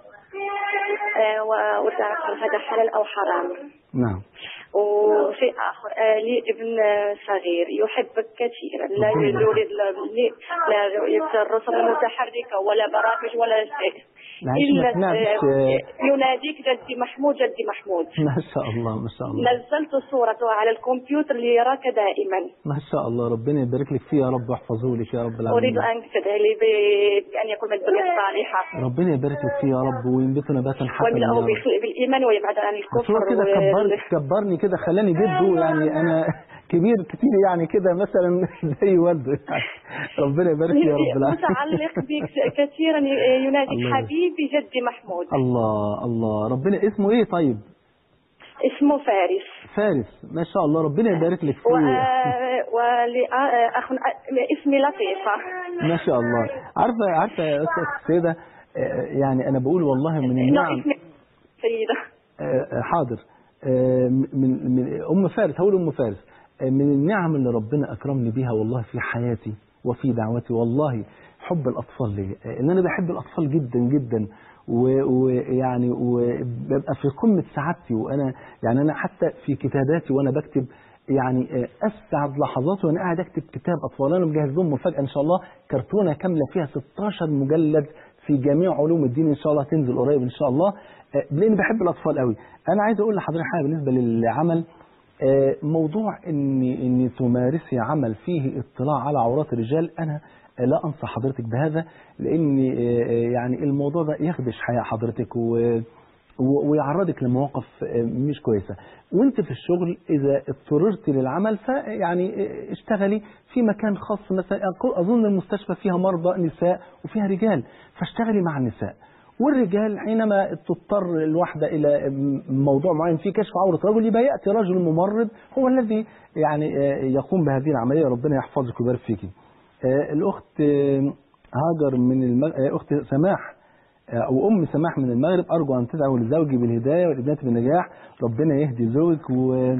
آه، وأريد أعرف هل هذا حلال أو حرام
نعم
وشيء آخر آه، لي ابن صغير يحبك كثيرا لا يريد لا يريد الرسم المتحركة ولا برامج ولا شيء
معلش ما
إلا
سمعتش
آه، يناديك جدي محمود جدي محمود
ما شاء الله ما شاء الله
نزلت صورته على الكمبيوتر ليراك دائما
ما شاء الله ربنا يبارك لك فيه يا رب واحفظه لك يا رب
أريد
العالمين
أن تدعي لي ب- بأن يكون من البنية الصالحة
ربنا يبارك لك فيه يا رب وينبت نباتا حسنا يا
ويملأه
رب
بخ- بالإيمان ويبعد عن
بس
الكفر
هو كده
وال-
كبر كبرني كده خلاني جده يعني انا كبير كتير يعني كده مثلا زي والده يعني ربنا يبارك فيه يا رب العالمين
متعلق بك كثيرا ينادي
الله يبارك.
حبيبي جدي محمود
الله الله ربنا اسمه ايه طيب
اسمه فارس
فارس ما شاء الله ربنا يبارك لك
و...
فيه
ولأخ اسمي لطيفة
ما شاء الله عارفه عارفه يا استاذ السيده آه، يعني انا بقول والله من
لا
النعم
اسمي سيدة
آه، حاضر آه، من من ام فارس هقول ام فارس آه، من النعم اللي ربنا اكرمني بيها والله في حياتي وفي دعوتي والله حب الاطفال ليا آه، ان انا بحب الاطفال جدا جدا و- ويعني وببقى في قمه سعادتي وانا يعني انا حتى في كتاباتي وانا بكتب يعني آه، اسعد لحظاتي وانا قاعد اكتب كتاب اطفال انا مجهز لهم مفاجاه ان شاء الله كرتونه كامله فيها 16 مجلد في جميع علوم الدين ان شاء الله تنزل قريب ان شاء الله آه، لان بحب الاطفال قوي انا عايز اقول لحضرتك حاجه بالنسبه للعمل آه، موضوع ان ان تمارسي عمل فيه اطلاع على عورات الرجال انا آه، لا انصح حضرتك بهذا لان آه، آه، يعني الموضوع ده يخدش حياه حضرتك و و- ويعرضك لمواقف آه، مش كويسة وانت في الشغل اذا اضطررت للعمل فيعني آه، اشتغلي في مكان خاص مثلا أقول- اظن المستشفى فيها مرضى نساء وفيها رجال فاشتغلي مع النساء والرجال حينما تضطر الواحدة إلى موضوع معين في كشف عورة رجل يبقى يأتي رجل ممرض هو الذي يعني آه، يقوم بهذه العملية ربنا يحفظك ويبارك فيك آه، الأخت آه، هاجر من المغ... آه، أخت سماح آه، أو أم سماح من المغرب أرجو أن تدعو لزوجي بالهداية والابنة بالنجاح ربنا يهدي زوجك و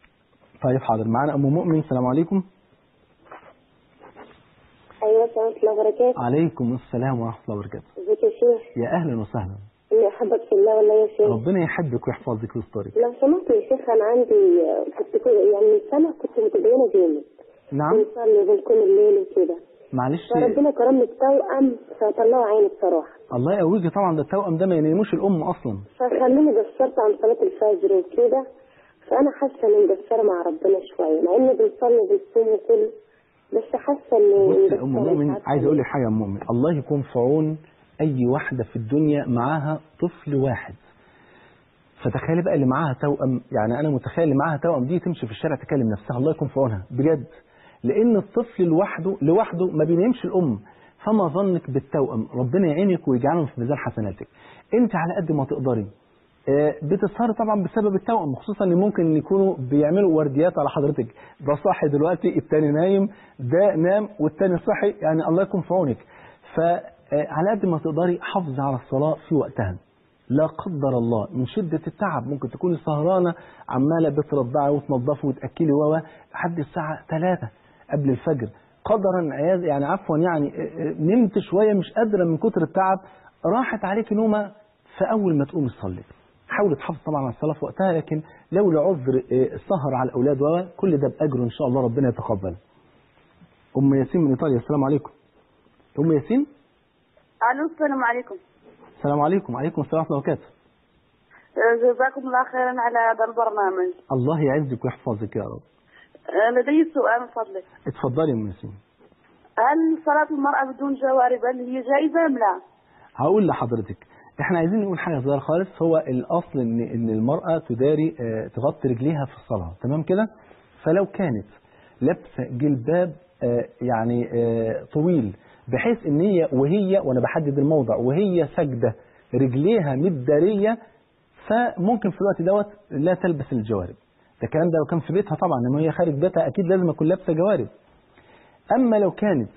طيب حاضر معانا أم مؤمن السلام عليكم
ايوه السلام ورحمه الله وبركاته
عليكم السلام ورحمة الله وبركاته
ازيك يا شيخ
يا أهلا وسهلا
اني احبك في الله والله يا شيخ
ربنا يحبك ويحفظك ويسترك
لو سمحت يا شيخ انا عندي كنت كو- يعني من سنه كنت متدينه جامد
نعم
بنصلي وبنكون الليل وكده
معلش
فربنا كرمني بتوأم فطلعوا عيني بصراحه
الله يقويكي طبعا ده التوأم ده ما يناموش الأم أصلا
فخلوني قصرت عن صلاه الفجر وكده فانا حاسه اني مقصره مع ربنا شويه مع اني بنصلي وبنصوم وكله بس حاسه اني
بصي يا أم
مقصرة، مش
مؤمن
عارفة
عايز
ليه.
أقول لك حاجة يا أم مؤمن الله يكون في عون أي واحدة في الدنيا معاها طفل واحد فتخيلي بقى اللي معاها توأم يعني أنا متخيل اللي معاها توأم دي تمشي في الشارع تكلم نفسها الله يكون في عونها بجد لأن الطفل لوحده لوحده ما بينامش الأم فما ظنك بالتوأم ربنا يعينك ويجعلهم في ميزان حسناتك أنت على قد ما تقدري آه، بتسهري طبعا بسبب التوأم خصوصا ان ممكن إن يكونوا بيعملوا ورديات على حضرتك ده صاحي دلوقتي التاني نايم ده نام والتاني صحي يعني الله يكون في عونك فعلى قد ما تقدري حافظي على الصلاة في وقتها لا قدر الله من شدة التعب ممكن تكوني سهرانة عمالة بترضعي وتنظفي وتأكلي و و لحد الساعة 3 قبل الفجر قدرا عياذ يعني عفوا يعني آه، آه، نمت شوية مش قادرة من كتر التعب راحت عليك نومة فأول ما تقومي تصلي حاولي تحافظ طبعا على الصلاة في وقتها لكن لو لعذر آه، السهر على الأولاد و كل ده بأجر إن شاء الله ربنا يتقبل أم ياسين من إيطاليا السلام عليكم أم ياسين
الو السلام عليكم
السلام عليكم وعليكم السلام ورحمة الله وبركاته
جزاكم الله خيرا على هذا البرنامج
الله يعزك ويحفظك يا رب
آه، لدي سؤال من فضلك
اتفضلي يا أم ياسين
هل صلاة المرأة بدون جوارب هل هي جائزة أم لا؟
هقول لحضرتك احنا عايزين نقول حاجه صغيره خالص هو الاصل ان ان المراه تداري آه، تغطي رجليها في الصلاه تمام كده فلو كانت لابسه جلباب آه، يعني آه، طويل بحيث ان هي وهي وانا بحدد الموضع وهي ساجده رجليها متداريه فممكن في الوقت دوت لا تلبس الجوارب ده الكلام ده لو كان في بيتها طبعا لما هي خارج بيتها اكيد لازم تكون لابسه جوارب اما لو كانت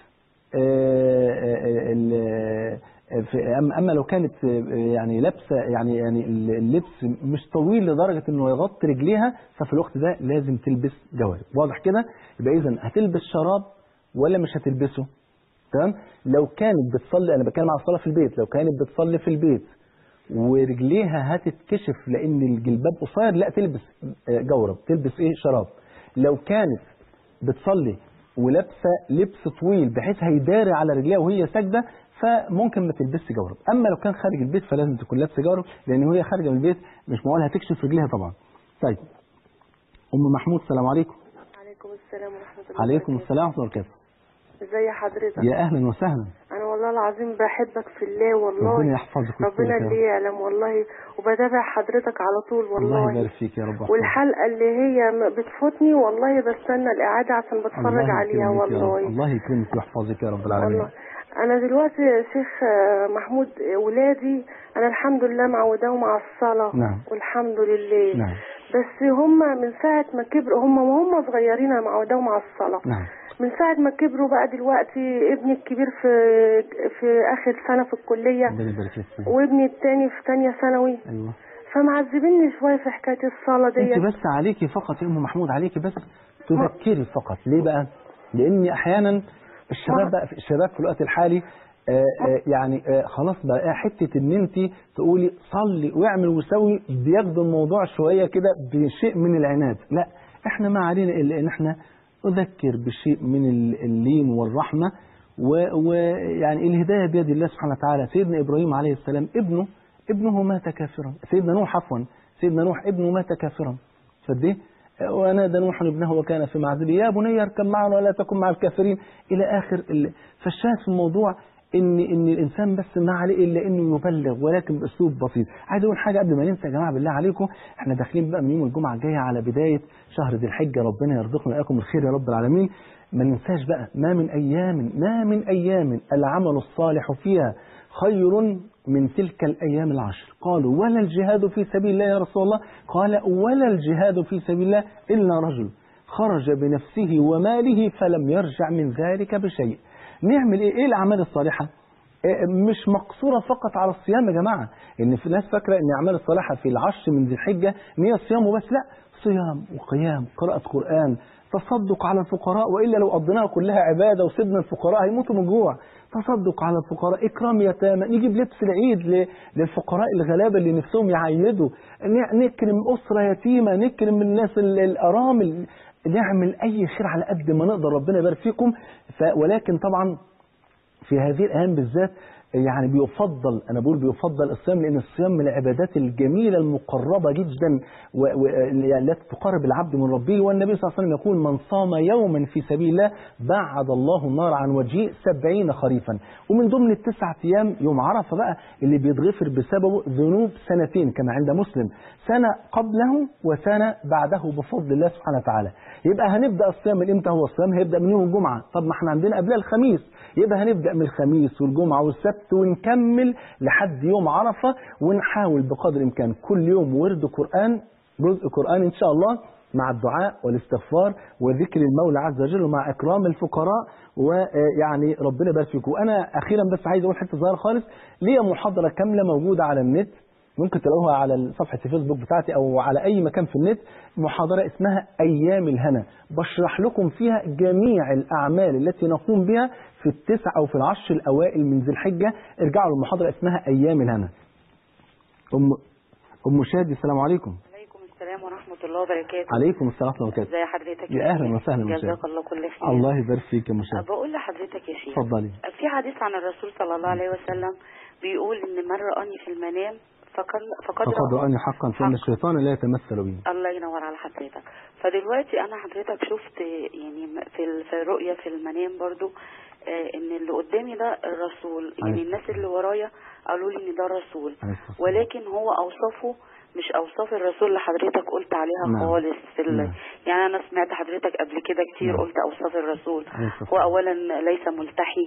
آه، آه، ال- آه، في- أم- اما لو كانت آه، يعني لابسه يعني يعني اللبس مش طويل لدرجه انه يغطي رجليها ففي الوقت ده لازم تلبس جوارب واضح كده يبقى اذا هتلبس شراب ولا مش هتلبسه تمام لو كانت بتصلي انا بتكلم على الصلاه في البيت لو كانت بتصلي في البيت ورجليها هتتكشف لان الجلباب قصير لا تلبس آه، جورب تلبس ايه شراب لو كانت بتصلي ولابسه لبس طويل بحيث هيداري على رجليها وهي ساجده فممكن ما تلبسش جورب اما لو كان خارج البيت فلازم تكون لابسه جورب لان وهي خارجه من البيت مش معقول هتكشف رجليها طبعا طيب ام محمود السلام عليكم
عليكم السلام ورحمة الله
عليكم السلام ورحمه الله وبركاته
ازي حضرتك
يا اهلا وسهلا
انا والله العظيم بحبك في الله والله
ربنا يحفظك
ربنا
ويسترك يا رب.
اللي يعلم والله وبتابع حضرتك على طول
الله
والله
يبارك فيك يا رب يحفظك.
والحلقة اللي هي م- بتفوتني والله بستنى الإعادة عشان بتفرج
الله
عليها
يكرمك يا رب.
والله
الله يكرمك ويحفظك يا رب العالمين
والله أنا دلوقتي يا شيخ آه، محمود آه، ولادي أنا الحمد لله معوداهم على الصلاة
نعم.
والحمد لله
نعم
بس هم من ساعة ما كبروا هم وهم صغيرين أنا معوداهم على الصلاة
نعم
من ساعة ما كبروا بقى دلوقتي ابني الكبير في في آخر سنة في الكلية
ربنا يبارك لك فيك.
وابني التاني في تانية ثانوي
ايوه
فمعذبيني شوية في حكاية الصلاة ديت
انت بس عليكي فقط يا ام محمود عليكي بس تذكري فقط ليه بقى لان احيانا الشباب بقى الشباب في الوقت الحالي آه آه يعني آه خلاص بقى حته ان انت تقولي صلي واعمل وسوي بياخدوا الموضوع شويه كده بشيء من العناد لا احنا ما علينا الا ان احنا نذكر بشيء من ال- اللين والرحمه و- ويعني الهدايه بيد الله سبحانه وتعالى سيدنا ابراهيم عليه السلام ابنه ابنه مات كافرا سيدنا نوح عفوا سيدنا نوح ابنه مات كافرا فقد ايه ونادى نوح ابنه وكان في معزل يا بني اركب معنا ولا تكن مع الكافرين الى اخر ال... فالشاهد في الموضوع ان ان الانسان بس ما عليه الا انه يبلغ ولكن باسلوب بسيط عايز اقول حاجه قبل ما ننسى يا جماعه بالله عليكم احنا داخلين بقى من يوم الجمعه الجايه على بدايه شهر ذي الحجه ربنا يرزقنا واياكم الخير يا رب العالمين ما ننساش بقى ما من ايام ما من ايام العمل الصالح فيها خير من تلك الأيام العشر قالوا ولا الجهاد في سبيل الله يا رسول الله قال ولا الجهاد في سبيل الله إلا رجل خرج بنفسه وماله فلم يرجع من ذلك بشيء نعمل إيه, إيه الأعمال الصالحة إيه مش مقصورة فقط على الصيام يا جماعة إن في ناس فاكرة إن الأعمال الصالحة في العشر من ذي الحجة إن هي صيام وبس لا صيام وقيام قراءة قرآن تصدق على الفقراء وإلا لو قضيناها كلها عبادة وسيبنا الفقراء هيموتوا من جوع تصدق على الفقراء إكرام يتامى نجيب لبس العيد ل- للفقراء الغلابة اللي نفسهم يعيدوا ن- نكرم أسرة يتيمة نكرم الناس ال- الأرامل نعمل أي خير على قد ما نقدر ربنا يبارك فيكم ف ولكن طبعا في هذه الأيام بالذات يعني بيفضل أنا بقول بيفضل الصيام لأن الصيام من العبادات الجميلة المقربة جدا و... و... يعني التي تقرب العبد من ربه والنبي صلى الله عليه وسلم يقول من صام يوما في سبيل الله بعد الله النار عن وجهه سبعين خريفا ومن ضمن التسعة أيام يوم عرفة بقى اللي بيتغفر بسببه ذنوب سنتين كما عند مسلم سنة قبله وسنة بعده بفضل الله سبحانه وتعالى يبقى هنبدأ الصيام من امتى هو الصيام هيبدأ من يوم الجمعة طب ما احنا عندنا قبلها الخميس يبقى هنبدأ من الخميس والجمعة والسبت ونكمل لحد يوم عرفة ونحاول بقدر الإمكان كل يوم ورد قرآن جزء قرآن إن شاء الله مع الدعاء والاستغفار وذكر المولى عز وجل ومع إكرام الفقراء ويعني ربنا يبارك فيكم وأنا أخيرا بس عايز أقول حتة صغيرة خالص ليا محاضرة كاملة موجودة على النت ممكن تلاقوها على صفحة الفيسبوك بتاعتي أو على أي مكان في النت محاضرة اسمها أيام الهنا بشرح لكم فيها جميع الأعمال التي نقوم بها في التسع أو في العشر الأوائل من ذي الحجة ارجعوا للمحاضرة اسمها أيام الهنا أم أم شادي السلام عليكم
عليكم السلام ورحمة الله وبركاته
عليكم السلام ورحمة الله وبركاته
ازي حضرتك
يا أهلا وسهلا يا
جزاك
شادي.
الله كل خير
الله يبارك فيك يا أم شادي
بقول لحضرتك يا شيخ
اتفضلي
في حديث عن الرسول صلى الله عليه وسلم بيقول ان من رآني في المنام فقد فقد
فقد
رآه.
رآني حقا فإن الشيطان لا يتمثل بي
الله ينور على حضرتك فدلوقتي انا حضرتك شفت يعني في ال- في الرؤية في المنام برضو آه، ان اللي قدامي ده الرسول يعني
عليه
الناس اللي ورايا قالوا لي ان ده الرسول
عليه الصلاة والسلام.
ولكن هو اوصافه مش اوصاف الرسول اللي حضرتك قلت عليها
نعم.
خالص في ال...
نعم.
يعني انا سمعت حضرتك قبل كده كتير
نعم.
قلت اوصاف الرسول
عليه الصلاة
هو اولا ليس ملتحي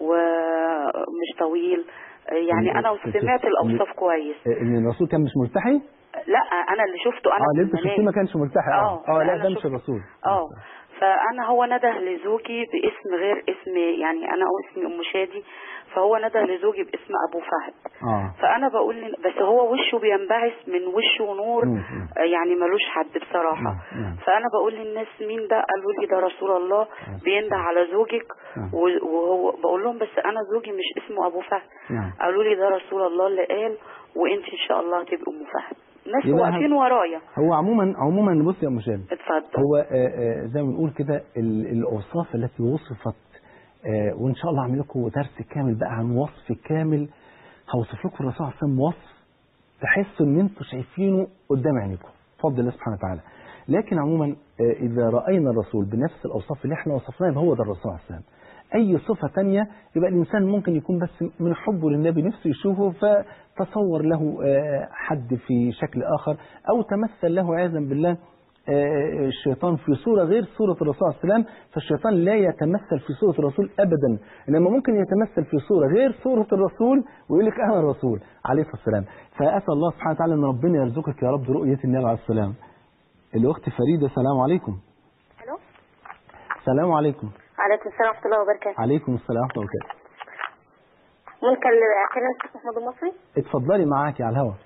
ومش طويل آه، يعني انا سمعت الاوصاف كويس
ان الرسول كان مش ملتحي
لا انا اللي شفته انا
اه اللي
في
انت شفتيه
المنام.
ما كانش ملتحي اه
اه
اه لا
أنا
ده مش
شفت-
الرسول
اه فانا هو نده لزوجي باسم غير اسم يعني انا اسمي ام شادي فهو نده لزوجي باسم ابو فهد
اه
فانا بقول لن- بس هو وشه بينبعث من وشه نور
مم، مم.
آه، يعني ملوش حد بصراحه
نعم، نعم.
فانا بقول للناس مين ده قالوا لي ده رسول الله بينده على زوجك
نعم.
و- وهو بقول لهم بس انا زوجي مش اسمه ابو فهد
نعم
قالوا لي ده رسول الله اللي قال وانت ان شاء الله هتبقي ام فهد ناس
يبقى
واقفين ورايا
هو عموما عموما بص يا ام شادي
اتفضل
هو آه، آه، زي ما بنقول كده ال- الاوصاف التي وصفت آه، وان شاء الله اعمل لكم درس كامل بقى عن وصف كامل هوصف لكم الرسول عليه الصلاه والسلام وصف تحسوا ان انتم شايفينه قدام عينيكم بفضل الله سبحانه وتعالى لكن عموما آه، اذا راينا الرسول بنفس الاوصاف اللي احنا وصفناها يبقى هو ده الرسول عليه الصلاه والسلام اي صفه تانية يبقى الانسان ممكن يكون بس من حبه للنبي نفسه يشوفه فتصور له آه، حد في شكل اخر او تمثل له عياذا بالله آه، الشيطان في صورة غير صورة الرسول عليه السلام فالشيطان لا يتمثل في صورة الرسول أبدا إنما ممكن يتمثل في صورة غير صورة الرسول ويقول لك أنا الرسول عليه الصلاة والسلام فأسأل الله سبحانه وتعالى أن ربنا يرزقك يا رب رؤية النبي عليه السلام الأخت فريدة سلام عليكم
الو
سلام عليكم
عليكم السلام ورحمه الله وبركاته
عليكم السلام ورحمة الله وبركاته
ممكن اكلم الشيخ محمود المصري
اتفضلي معاكي على الهواء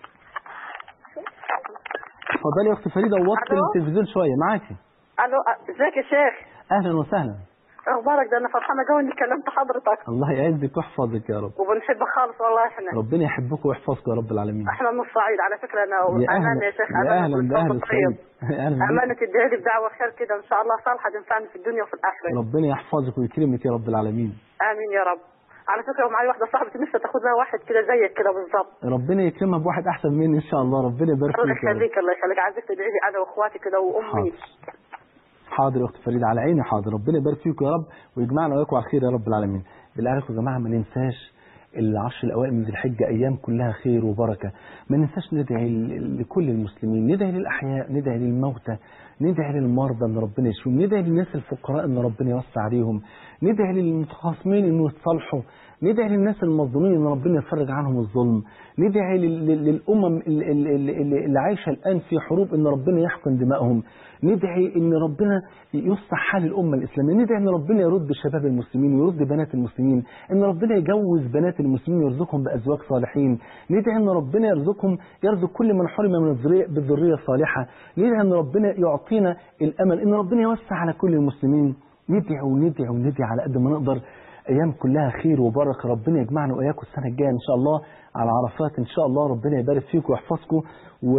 اتفضلي يا أخت فريدة ووطي
ألو؟
التلفزيون شوية معاكي
الو ازيك يا شيخ
أهلا وسهلا
اخبارك ده انا فرحانه قوي اني كلمت حضرتك
الله يعزك ويحفظك يا رب
وبنحبك خالص والله احنا
ربنا يحبكم ويحفظكم يا رب العالمين
احنا من الصعيد على فكره انا
يا
امانه
أهلا
يا شيخ
يا
امانه
أهلا
كل
بأهل
صوت
الصعيد
طيب
أهلا بيك.
امانه تدعي لي بدعوه خير كده ان شاء الله صالحه تنفعني في الدنيا وفي الاخره
ربنا يحفظك ويكرمك يا رب العالمين
امين يا رب على فكره ومعايا واحده صاحبتي نفسها تاخد لها واحد كده زيك كده بالظبط
ربنا يكرمها بواحد احسن مني ان شاء الله ربنا يبارك
الله
فيك يا رب
يخليك الله يخليك عايزك تدعي لي انا واخواتي كده وامي
حاضر يا اخت فريده على عيني حاضر ربنا يبارك فيكم يا رب ويجمعنا وياكم على خير يا رب العالمين بالله عليكم يا جماعه ما ننساش العشر الاوائل من ذي الحجه ايام كلها خير وبركه ما ننساش ندعي ل- لكل المسلمين ندعي للاحياء ندعي للموتى ندعي للمرضى ان ربنا يشفيهم ندعي للناس الفقراء ان ربنا يوسع عليهم ندعي للمتخاصمين انه يتصالحوا ندعي للناس المظلومين ان ربنا يفرج عنهم الظلم ندعي لل- لل- للامم ال- ال- ال- ال- اللي عايشه الان في حروب ان ربنا يحقن دمائهم ندعي ان ربنا يصلح حال الامه الاسلاميه ندعي ان ربنا يرد شباب المسلمين ويرد بنات المسلمين ان ربنا يجوز بنات المسلمين ويرزقهم بازواج صالحين ندعي ان ربنا يرزقهم يرزق كل من حرم من الذريه بالذريه الصالحه ندعي ان ربنا يعطينا الامل ان ربنا يوسع على كل المسلمين ندعي وندعي وندعي على قد ما نقدر ايام كلها خير وبركه ربنا يجمعنا واياكم السنه الجايه ان شاء الله على عرفات ان شاء الله ربنا يبارك فيكم ويحفظكم و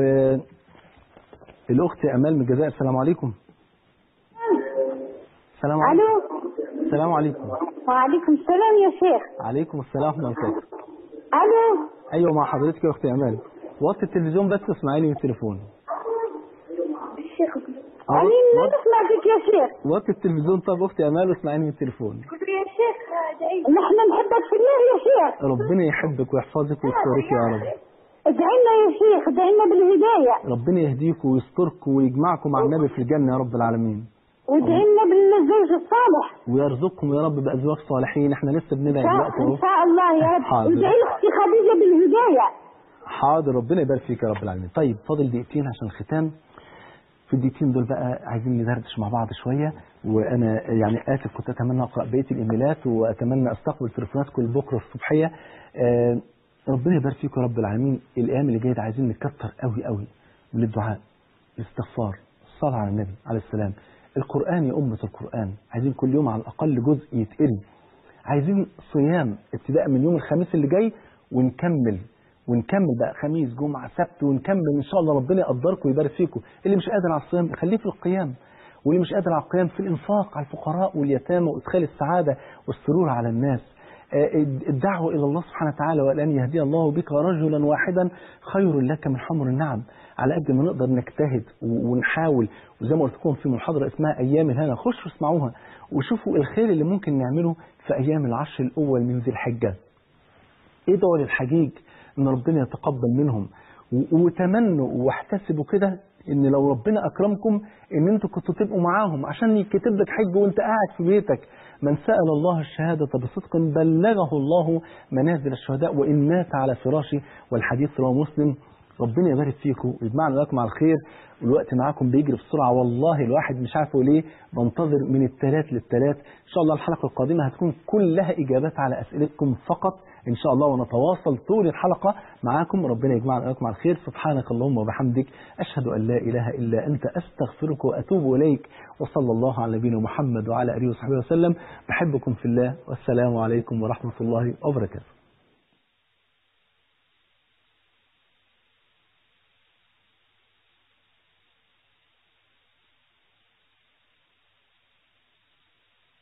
الاخت امال من الجزائر السلام عليكم السلام عليكم
الو
السلام عليكم
وعليكم السلام يا شيخ
عليكم السلام ورحمه الله وبركاته
الو
ايوه مع حضرتك يا اختي امال وطي التلفزيون بس واسمعيني من التليفون
الشيخ
أهو،
أنا ما
وط-
نسمع بك يا شيخ
وطي التلفزيون طب اختي امال واسمعيني من التليفون
يا شيخ نحن نحبك في الله يا شيخ
ربنا يحبك ويحفظك ويسترك يا رب
ادعي لنا يا شيخ ادعي لنا بالهداية
ربنا يهديكم ويستركم ويجمعكم مع النبي في الجنه يا رب العالمين
وادعي لنا بالزوج الصالح
ويرزقكم يا رب بازواج صالحين احنا لسه بندعي
إن
دلوقتي
شاء-
اهو
ان شاء الله يا رب
حاضر.
وادعي لاختي خديجة بالهداية
حاضر ربنا يبارك فيك يا رب العالمين طيب فاضل دقيقتين عشان الختام في الدقيقتين دول بقى عايزين ندردش مع بعض شويه وانا يعني اسف كنت اتمنى اقرا بقيه الايميلات واتمنى استقبل تليفوناتكم بكره الصبحيه آه ربنا يبارك فيكم يا رب العالمين الايام اللي جايه دي عايزين نكتر قوي قوي من الدعاء الاستغفار الصلاه على النبي عليه السلام القران يا امه القران عايزين كل يوم على الاقل جزء يتقري عايزين صيام ابتداء من يوم الخميس اللي جاي ونكمل ونكمل بقى خميس جمعة سبت ونكمل إن شاء الله ربنا يقدركم ويبارك فيكم اللي مش قادر على الصيام خليه في القيام واللي مش قادر على القيام في الإنفاق على الفقراء واليتامى وإدخال السعادة والسرور على الناس آه، الدعوة إلى الله سبحانه وتعالى وأن يهدي الله بك رجلا واحدا خير لك من حمر النعم على قد ما نقدر نجتهد و- ونحاول وزي ما قلت لكم في محاضرة اسمها أيام الهنا خشوا اسمعوها وشوفوا الخير اللي ممكن نعمله في أيام العشر الأول من ذي الحجة ادعوا للحجيج ان ربنا يتقبل منهم و- وتمنوا واحتسبوا كده ان لو ربنا اكرمكم ان انتوا كنتوا تبقوا معاهم عشان يكتب لك حج وانت قاعد في بيتك من سأل الله الشهادة بصدق بلغه الله منازل الشهداء وإن مات على فراشه والحديث رواه مسلم ربنا يبارك فيكم ويجمعنا لكم على الخير الوقت معاكم بيجري بسرعة والله الواحد مش عارفه ليه بنتظر من الثلاث للثلاث إن شاء الله الحلقة القادمة هتكون كلها إجابات على أسئلتكم فقط إن شاء الله ونتواصل طول الحلقة معاكم ربنا يجمعنا لكم على الخير سبحانك اللهم وبحمدك أشهد أن لا إله إلا أنت أستغفرك وأتوب إليك وصلى الله على نبينا محمد وعلى آله وصحبه وسلم بحبكم في الله والسلام عليكم ورحمة الله وبركاته